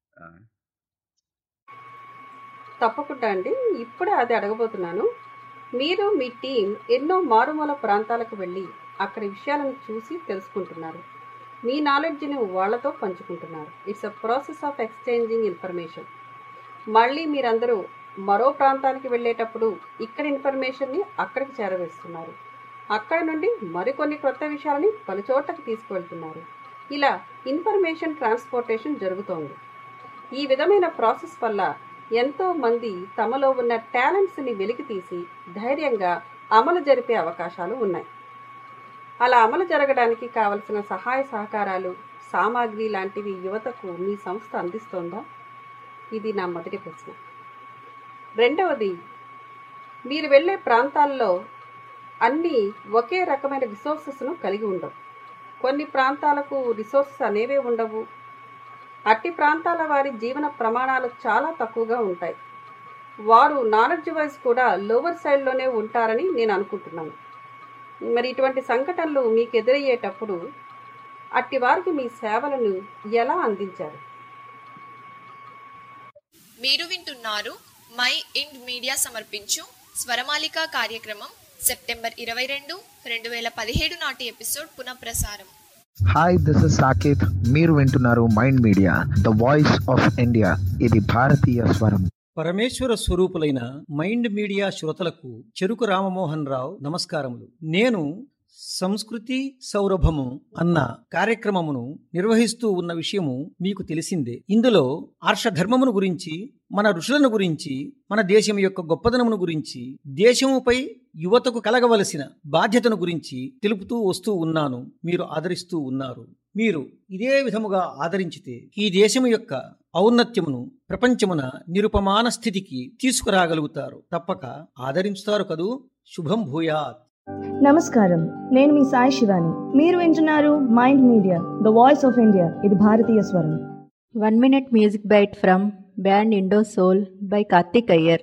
తప్పకుండా అండి ఇప్పుడే అది అడగబోతున్నాను మీరు మీ టీం ఎన్నో మారుమూల ప్రాంతాలకు వెళ్ళి అక్కడి విషయాలను చూసి తెలుసుకుంటున్నారు మీ నాలెడ్జ్ని వాళ్ళతో పంచుకుంటున్నారు it's a process of exchanging information మళ్ళీ మీరందరూ మరో ప్రాంతానికి వెళ్ళేటప్పుడు ఇక్కడ ఇన్ఫర్మేషన్ని అక్కడికి చేరవేస్తున్నారు అక్కడ నుండి మరికొన్ని కొత్త విషయాలని పలుచోట్లకి తీసుకువెళ్తున్నారు ఇలా ఇన్ఫర్మేషన్ ట్రాన్స్పోర్టేషన్ జరుగుతోంది ఈ విధమైన ప్రాసెస్ వల్ల ఎంతో మంది తమలో ఉన్న టాలెంట్స్ని వెలికి తీసి ధైర్యంగా అమలు జరిపే అవకాశాలు ఉన్నాయి అలా అమలు జరగడానికి కావలసిన సహాయ సహకారాలు సామాగ్రి లాంటివి యువతకు మీ సంస్థ అందిస్తోందా ఇది నా మొదటి ప్రశ్న రెండవది మీరు వెళ్ళే ప్రాంతాల్లో అన్నీ ఒకే రకమైన రిసోర్సెస్ను కలిగి ఉండవు కొన్ని ప్రాంతాలకు రిసోర్సెస్ అనేవే ఉండవు అట్టి ప్రాంతాల వారి జీవన ప్రమాణాలు చాలా తక్కువగా ఉంటాయి వారు నాలెడ్జ్ వైజ్ కూడా లోవర్ సైడ్లోనే ఉంటారని నేను అనుకుంటున్నాను మరి ఇటువంటి సంఘటనలు మీకు ఎదురయ్యేటప్పుడు అట్టి వారికి మీ సేవలను ఎలా అందించారు మీరు వింటున్నారు మై ఇండ్ మీడియా సమర్పించు స్వరమాలిక కార్యక్రమం సెప్టెంబర్ ఇరవై రెండు రెండు వేల పదిహేడు నాటి ఎపిసోడ్ పునఃప్రసారం హాయ్ దిస్ ఇస్ సాకేత్ మీరు వింటున్నారు mind media the voice of India ఇది భారతీయ స్వరం పరమేశ్వర స్వరూపులైన మైండ్ మీడియా శ్రోతలకు చెరుకు రామమోహన్ రావు నమస్కారములు నేను సంస్కృతి సౌరభము అన్న కార్యక్రమమును నిర్వహిస్తూ ఉన్న విషయము మీకు తెలిసిందే ఇందులో ఆర్షధర్మమును గురించి మన ఋషులను గురించి మన దేశం యొక్క గొప్పదనమును గురించి దేశముపై యువతకు కలగవలసిన బాధ్యతను గురించి తెలుపుతూ వస్తూ ఉన్నాను మీరు ఆదరిస్తూ ఉన్నారు మీరు ఇదే విధముగా ఆదరించితే ఈ దేశము యొక్క ఔన్నత్యమును ప్రపంచమున నిరుపమాన స్థితికి తీసుకురాగలుగుతారు తప్పక ఆదరించుతారు కదూ శుభం భూయాత్ నమస్కారం నేను మీ సాయి శివాని మీరు వింటున్నారు mind media the voice of India ఇది భారతీయ స్వరం One minute music bite from band Indo Soul by Karthik Iyer.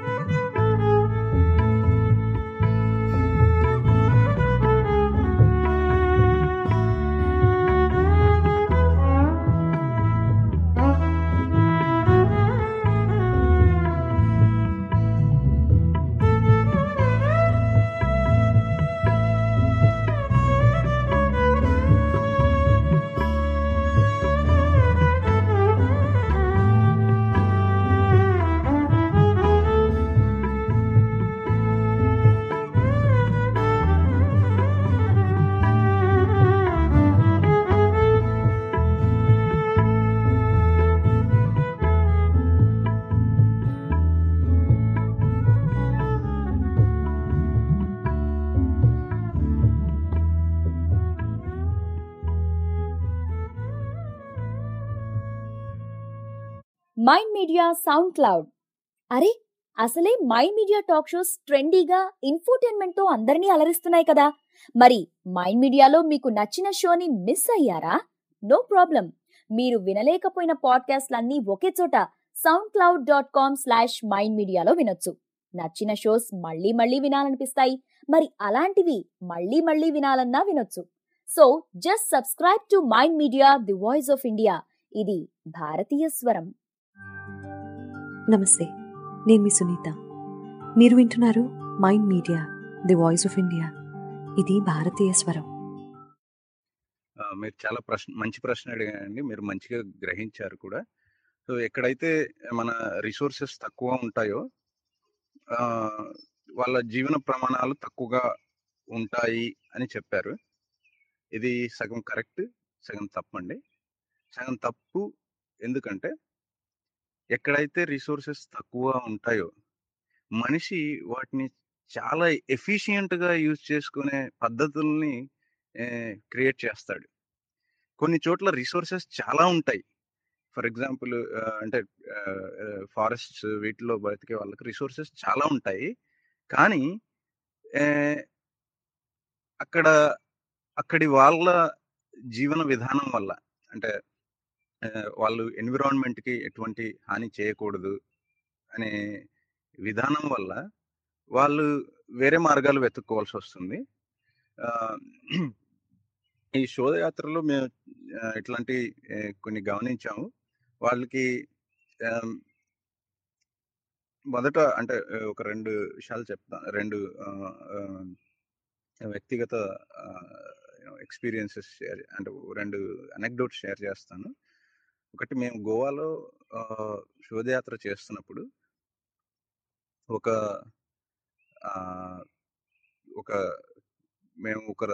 Mind Media SoundCloud అరే అసలే మైండ్ మీడియా టాక్ షోస్ ట్రెండీగా ఇన్ఫోటైన్మెంట్ తో అందరినీ అలరిస్తున్నాయి కదా మరి మైండ్ మీడియాలో మీకు నచ్చిన షోని మిస్ అయ్యారా నో ప్రాబ్లం మీరు వినలేకపోయిన పాడ్కాస్ట్లన్నీ ఒకే చోట SoundCloud dot com slash Mind మీడియాలో వినొచ్చు నచ్చిన షోస్ మళ్ళీ మళ్ళీ వినాలనిపిస్తాయి మరి అలాంటివి మళ్ళీ మళ్ళీ వినాలన్నా వినొచ్చు so just subscribe to mind media the voice of India ఇది భారతీయ స్వరం నమస్తే నేను మీ సునీత మీరు వింటున్నారు mind media the voice of India ఇది భారతీయ స్వరం ఆ, మీరు చాలా ప్రశ్న మంచి ప్రశ్న అడిగారండి మీరు మంచిగా గ్రహించారు కూడా సో ఎక్కడైతే మన రిసోర్సెస్ తక్కువ ఉంటాయో ఆ, వాళ్ళ జీవన ప్రమాణాలు తక్కువగా ఉంటాయి అని చెప్పారు ఇది సగం కరెక్ట్ సగం తప్పండి సగం తప్పు ఎందుకంటే ఎక్కడైతే రిసోర్సెస్ తక్కువ ఉంటాయో మనిషి వాటిని చాలా ఎఫిషియెంట్గా యూజ్ చేసుకునే పద్ధతుల్ని క్రియేట్ చేస్తాడు కొన్ని చోట్ల రిసోర్సెస్ చాలా ఉంటాయి ఫర్ ఎగ్జాంపుల్ అంటే ఫారెస్ట్స్ వీటిలో బతికే వాళ్ళకి రిసోర్సెస్ చాలా ఉంటాయి కానీ ఆ, అక్కడ అక్కడి వాళ్ళ జీవన విధానం వల్ల అంటే ఆ, వాళ్ళు ఎన్విరాన్మెంట్కి ఎటువంటి హాని చేయకూడదు అనే విధానం వల్ల వాళ్ళు వేరే మార్గాలు వెతుక్కోవాల్సి వస్తుంది ఆ, ఈ శోధయాత్రలో మేము ఆ, ఇట్లాంటి ఆ, కొన్ని గమనించాము వాళ్ళకి ఆమ్, మొదట అంటే ఆ, ఒక రెండు విషయాలు చెప్తాను రెండు ఆ, ఆ, వ్యక్తిగత ఎక్స్పీరియన్సెస్ షేర్ అంటే రెండు అనెక్డోట్స్ షేర్ చేస్తాను ఒకటి మేము గోవాలో ఆ, శోధయాత్ర చేస్తున్నప్పుడు ఒక ఆ, ఒక మేము ఒక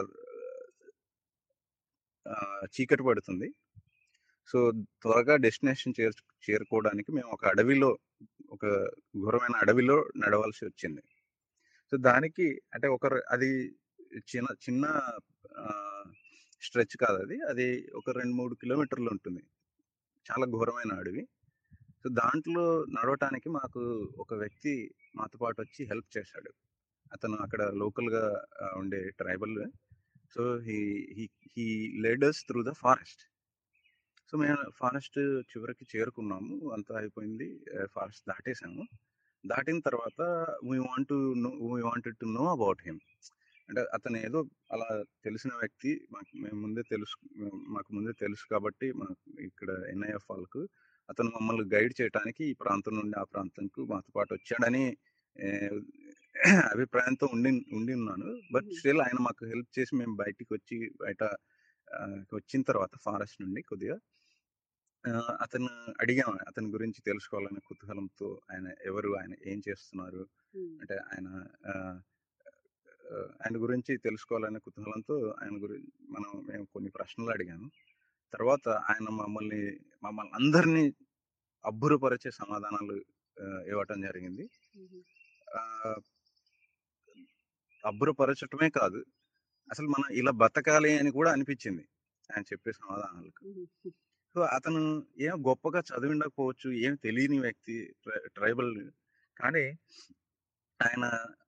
ఆ, చీకటి పడుతుంది సో త్వరగా డెస్టినేషన్ చేరు చేరుకోవడానికి మేము ఒక అడవిలో ఒక ఘోరమైన అడవిలో నడవాల్సి వచ్చింది సో దానికి అంటే ఒక ర- అది చిన్న చిన్న స్ట్రెచ్ కాదు అది అది ఒక రెండు మూడు కిలోమీటర్లు ఉంటుంది చాలా ఘోరమైన అడవి సో దాంట్లో నడవటానికి మాకు ఒక వ్యక్తి మాతో పాటు వచ్చి హెల్ప్ చేశాడు అతను అక్కడ లోకల్గా ఉండే tribal so he he he led us through the forest so మేము ఫారెస్ట్ చివరికి చేరుకున్నాము అంతా అయిపోయింది ఫారెస్ట్ దాటేసాము దాటిన తర్వాత we want know we wanted to know about him అంటే అతను ఏదో అలా తెలిసిన వ్యక్తి మాకు మేము ముందే తెలుసు మాకు ముందే తెలుసు కాబట్టి మాకు ఇక్కడ ఎన్ఐఎఫ్ వాళ్ళకు అతను మమ్మల్ని గైడ్ చేయడానికి ఈ ప్రాంతం నుండి ఆ ప్రాంతంకు మాతో పాటు వచ్చాడని ఏ, అభిప్రాయంతో ఉండి ఉండి ఉన్నాను బట్ స్టిల్ ఆయన మాకు హెల్ప్ చేసి మేము బయటికి వచ్చి బయట ఆ, వచ్చిన తర్వాత ఫారెస్ట్ నుండి కొద్దిగా ఆ, అతను అడిగాం అతని గురించి తెలుసుకోవాలనే కుతూహలంతో ఆయన ఎవరు ఆయన ఏం చేస్తున్నారు అంటే ఆయన ఆ, ఆ, ఆయన గురించి తెలుసుకోవాలనే కుతూహలంతో ఆయన గురించి మనం మేము కొన్ని ప్రశ్నలు అడిగాము తర్వాత ఆయన మమ్మల్ని మమ్మల్ని అందరినీ అబ్బురపరిచే సమాధానాలు ఆ, ఇవ్వటం జరిగింది ఆ, అబ్బురపరచటమే కాదు అసలు మనం ఇలా బతకాలి అని కూడా అనిపించింది ఆయన చెప్పే సమాధానాలకు సో అతను ఏం గొప్పగా చదివి ఉండకపోవచ్చు ఏం తెలియని వ్యక్తి ట్రై- ట్రైబల్ కానీ ఆయన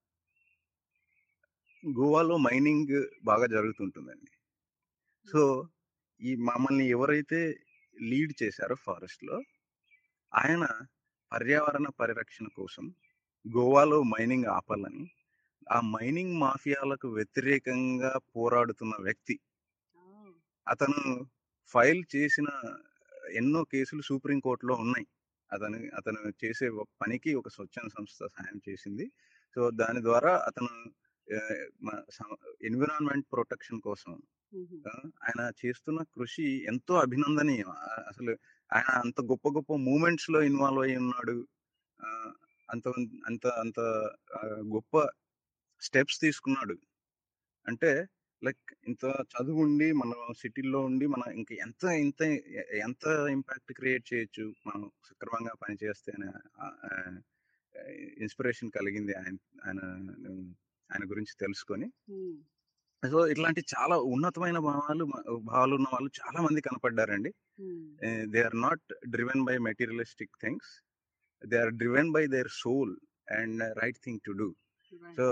గోవాలో మైనింగ్ బాగా జరుగుతుంటుందండి సో ఈ మమ్మల్ని ఎవరైతే లీడ్ చేశారో ఫారెస్ట్ లో ఆయన పర్యావరణ పరిరక్షణ కోసం గోవాలో మైనింగ్ ఆపాలని ఆ మైనింగ్ మాఫియాలకు వ్యతిరేకంగా పోరాడుతున్న వ్యక్తి అతను ఫైల్ చేసిన ఎన్నో కేసులు సుప్రీంకోర్టులో ఉన్నాయి అతను అతను చేసే ఒక పనికి ఒక స్వచ్ఛంద సంస్థ సాయం చేసింది సో దాని ద్వారా అతను ఎన్విరాన్మెంట్ ప్రొటెక్షన్ కోసం ఆ, ఆయన చేస్తున్న కృషి ఎంతో అభినందనీయం ఆ, అసలు ఆయన అంత గొప్ప గొప్ప మూమెంట్స్ లో ఇన్వాల్వ్ అయి ఉన్నాడు ఆ, అంత అంత అంత ఆ, గొప్ప స్టెప్స్ తీసుకున్నాడు అంటే లైక్ ఇంత చదువు ఉండి మనం సిటీల్లో ఉండి మనం ఇంకా ఎంత ఇంత ఎంత ఇంపాక్ట్ క్రియేట్ చేయొచ్చు మనం సక్రమంగా పనిచేస్తే అనే ఇన్స్పిరేషన్ కలిగింది ఆయన ఆయన ఆయన గురించి తెలుసుకొని సో ఇట్లాంటి చాలా ఉన్నతమైన భావాలు భావాలు ఉన్న వాళ్ళు చాలా మంది కనపడ్డారండి they are not driven by materialistic things they are driven by their soul and right thing to do so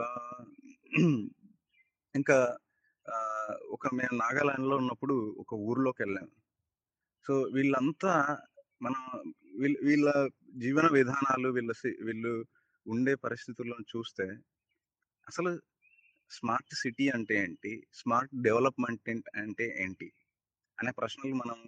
ఇంకా ఆ, ఒక మేము నాగాలాండ్లో ఉన్నప్పుడు ఒక ఊర్లోకి వెళ్ళాము సో వీళ్ళంతా మనం వీళ్ళ వీళ్ళ జీవన విధానాలు వీళ్ళ సి- వీళ్ళు ఉండే పరిస్థితులను చూస్తే అసలు స్మార్ట్ సిటీ అంటే ఏంటి స్మార్ట్ డెవలప్మెంట్ అంటే ఏంటి అనే ప్రశ్నలు మనం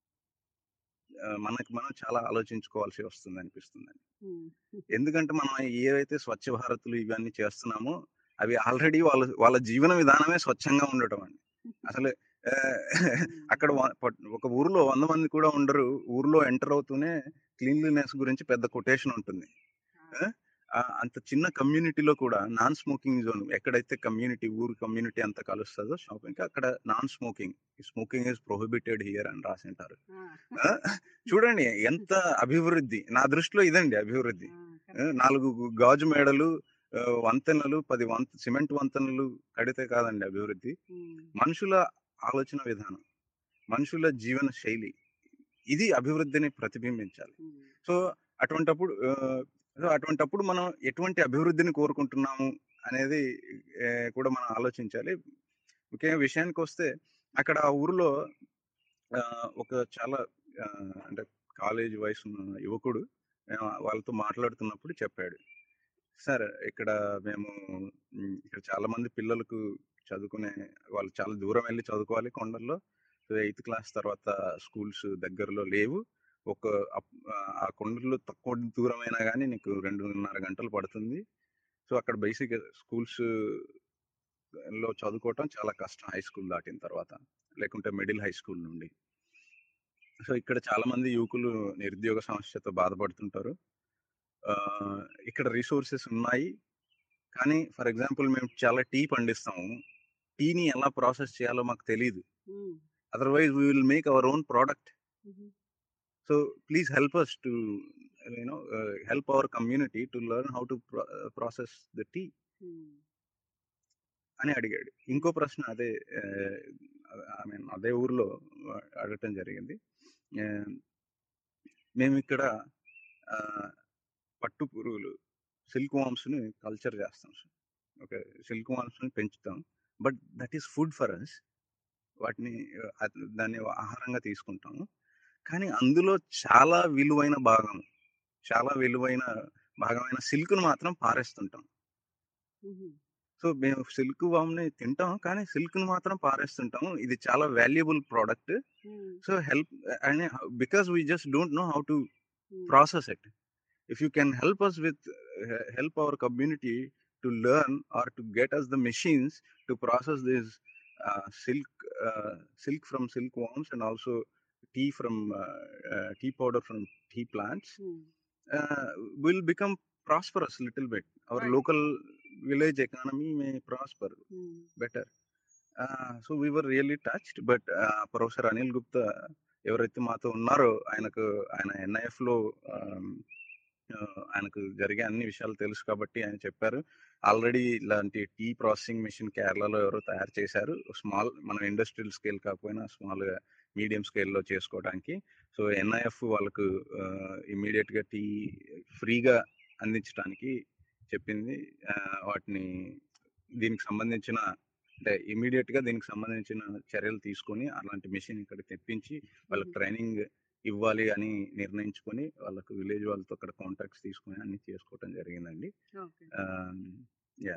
ఆ, మనకి మనం చాలా ఆలోచించుకోవాల్సి వస్తుంది అనిపిస్తుంది ఎందుకంటే మనం ఏవైతే స్వచ్ఛ భారత్లు ఇవన్నీ చేస్తున్నామో అవి ఆల్రెడీ వాళ్ళ వాళ్ళ జీవన విధానమే స్వచ్ఛంగా ఉండటం అండి అసలు ఆ, అక్కడ వ- ప- ఒక ఊర్లో వంద మంది కూడా ఉండరు ఊర్లో ఎంటర్ అవుతూనే క్లీన్లీనెస్ గురించి పెద్ద కొటేషన్ ఉంటుంది ఆ, ఆ, అంత చిన్న కమ్యూనిటీలో కూడా నాన్ స్మోకింగ్ జోన్ ఎక్కడైతే కమ్యూనిటీ ఊరు కమ్యూనిటీ అంతా కలుస్తుందో షాపింగ్ అక్కడ non smoking smoking is prohibited here అని రాసింటారు ఆ, చూడండి ఎంత అభివృద్ధి నా దృష్టిలో ఇదండి అభివృద్ధి ఆ, నాలుగు గు- గాజు మేడలు ఆ, వంతెనలు పది వంత సిమెంట్ వంతెనలు కడితే కాదండి అభివృద్ధి మనుషుల ఆలోచన విధానం మనుషుల జీవన శైలి ఇది అభివృద్ధిని ప్రతిబింబించాలి సో అటువంటప్పుడు ఆ, సో అటువంటప్పుడు మనం ఎటువంటి అభివృద్ధిని కోరుకుంటున్నాము అనేది ఆ, కూడా మనం ఆలోచించాలి ముఖ్యంగా విషయానికి వస్తే అక్కడ ఆ ఊరిలో ఆ, ఒక చాలా ఆ, అంటే కాలేజ్ వయసు ఉన్న యువకుడు మేము వాళ్ళతో మాట్లాడుతున్నప్పుడు చెప్పాడు సార్ ఇక్కడ మేము మ్, ఇక్కడ చాలా మంది పిల్లలకు చదువుకునే వాళ్ళు చాలా దూరం వెళ్ళి చదువుకోవాలి కొండల్లో సో ఎయిత్ క్లాస్ తర్వాత స్కూల్స్ దగ్గరలో లేవు ఒక అప్- ఆ కొండల్లో తక్కువ దూరమైనా కానీ నీకు రెండున్నర గంటలు పడుతుంది సో అక్కడ బేసిక్ స్కూల్స్ లో చదువుకోవటం చాలా కష్టం హై స్కూల్ దాటిన తర్వాత లేకుంటే మిడిల్ హై స్కూల్ నుండి సో ఇక్కడ చాలా మంది యువకులు నిరుద్యోగ సమస్యతో బాధపడుతుంటారు ఆ, ఇక్కడ రిసోర్సెస్ ఉన్నాయి కానీ ఫర్ ఎగ్జాంపుల్ మేము చాలా టీ పండిస్తాము టీని ఎలా ప్రాసెస్ చేయాలో మాకు తెలియదు otherwise we will make our own product so please help us to you know help our community to learn how to process the tea అని అడిగాడు ఇంకో ప్రశ్న అదే ఐ మీన్ అదే ఊర్లో అడగటం జరిగింది ఆ, మేము ఇక్కడ ఆ, పట్టు పురుగులు సిల్క్ వామ్స్ని కల్చర్ చేస్తాం సార్ ఓకే సిల్క్ వామ్స్ని పెంచుతాం but that is food for us వాటిని అ- దాన్ని ఆహారంగా తీసుకుంటాము కానీ అందులో చాలా విలువైన భాగం చాలా విలువైన భాగమైన సిల్క్ను మాత్రం పారేస్తుంటాం సో మేము సిల్క్ వామ్ని తింటాం కానీ సిల్క్ను మాత్రం పారేస్తుంటాం ఇది చాలా valuable product so help and because we just don't know how to process it if you can help us with uh, help our community to learn or to get us the machines to process this uh, silk uh, silk from silkworms and also tea from uh, uh, tea powder from tea plants uh, will become prosperous little bit our Right. local village economy may prosper better uh, so we were really touched but uh, professor Anil Gupta ఎవరైతే మాతో ఉన్నారో ఆయనకు ఆయన NIF లో um, ఆ, ఆయనకు జరిగే అన్ని విషయాలు తెలుసు కాబట్టి ఆయన చెప్పారు ఆల్రెడీ ఇలాంటి టీ ప్రాసెసింగ్ మిషన్ కేరళలో ఎవరో తయారు చేశారు స్మాల్ మనం ఇండస్ట్రియల్ స్కేల్ కాకపోయినా స్మాల్ గా మీడియం స్కేల్లో చేసుకోవడానికి సో ఎన్ఐఎఫ్ వాళ్ళకు ఇమీడియట్ గా టీ ఫ్రీగా అందించడానికి చెప్పింది ఆ, వాటిని దీనికి సంబంధించిన అంటే ఇమీడియట్ గా దీనికి సంబంధించిన చర్యలు తీసుకొని అలాంటి మిషన్ ఇక్కడ తెప్పించి వాళ్ళకి ట్రైనింగ్ ఇవ్వాలి అని నిర్ణయించుకొని వాళ్ళకు విలేజ్ వాళ్ళతో అక్కడ కాంటాక్ట్స్ తీసుకొని అన్ని చేసుకోవటం జరిగిందండి యా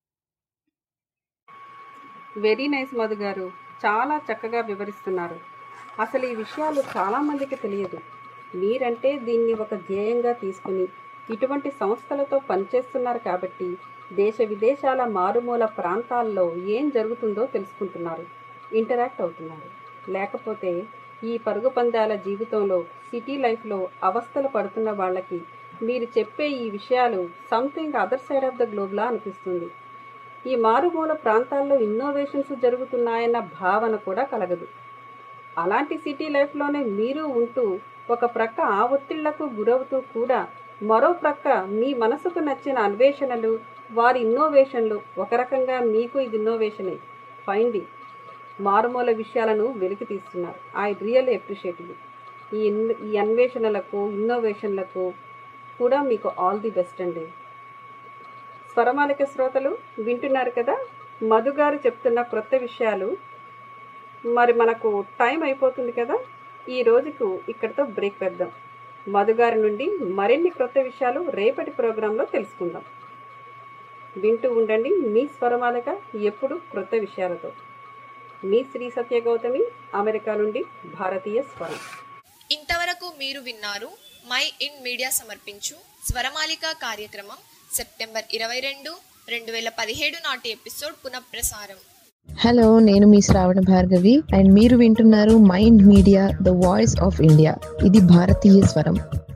వెరీ నైస్ మధు గారు చాలా చక్కగా వివరిస్తున్నారు అసలు ఈ విషయాలు చాలా మందికి తెలియదు మీరంటే దీన్ని ఒక ధ్యేయంగా తీసుకుని ఇటువంటి సంస్థలతో పనిచేస్తున్నారు కాబట్టి దేశ విదేశాల మారుమూల ప్రాంతాల్లో ఏం జరుగుతుందో తెలుసుకుంటున్నారు ఇంటరాక్ట్ అవుతున్నారు లేకపోతే ఈ పరుగు పందాల జీవితంలో సిటీ లైఫ్లో అవస్థలు పడుతున్న వాళ్ళకి మీరు చెప్పే ఈ విషయాలు something other side of the గ్లోబ్లా అనిపిస్తుంది ఈ మారుమూల ప్రాంతాల్లో ఇన్నోవేషన్స్ జరుగుతున్నాయన్న భావన కూడా కలగదు అలాంటి సిటీ లైఫ్లోనే మీరు ఉంటూ ఒక ప్రక్క ఆ ఒత్తిళ్లకు గురవుతూ కూడా మరో ప్రక్క మీ మనసుకు నచ్చిన అన్వేషణలు వారి ఇన్నోవేషన్లు ఒక రకంగా మీకు ఇది ఇన్నోవేషనే ఫైండి మారుమూల విషయాలను వెలికి తీస్తున్నారు ఐ రియల్లీ అప్రిషియేట్ యూ ఈ ఇన్- ఈ అన్వేషణలకు ఇన్నోవేషన్లకు కూడా మీకు ఆల్ ది బెస్ట్ అండి స్వరమాలిక శ్రోతలు వింటున్నారు కదా మధు గారు చెప్తున్న క్రొత్త విషయాలు మరి మనకు టైం అయిపోతుంది కదా ఈ రోజుకు ఇక్కడితో బ్రేక్ పెద్దాం మధు గారి నుండి మరిన్ని క్రొత్త విషయాలు రేపటి ప్రోగ్రాంలో తెలుసుకుందాం వింటూ ఉండండి మీ స్వరమాలిక ఎప్పుడు క్రొత్త విషయాలతో మీ శ్రీ సత్య గౌతమి అమెరికా నుండి భారతీయ స్వరం ఇంతవరకు మీరు విన్నారు మై ఇన్ మీడియా సమర్పించు స్వరమాలిక కార్యక్రమం సెప్టెంబర్ ఇరవై రెండు రెండు వేల పదిహేడు నాటి ఎపిసోడ్ పునఃప్రసారం హలో నేను మీ శ్రావణ భార్గవి అండ్ మీరు వింటున్నారు mind media the voice of India ఇది భారతీయ స్వరం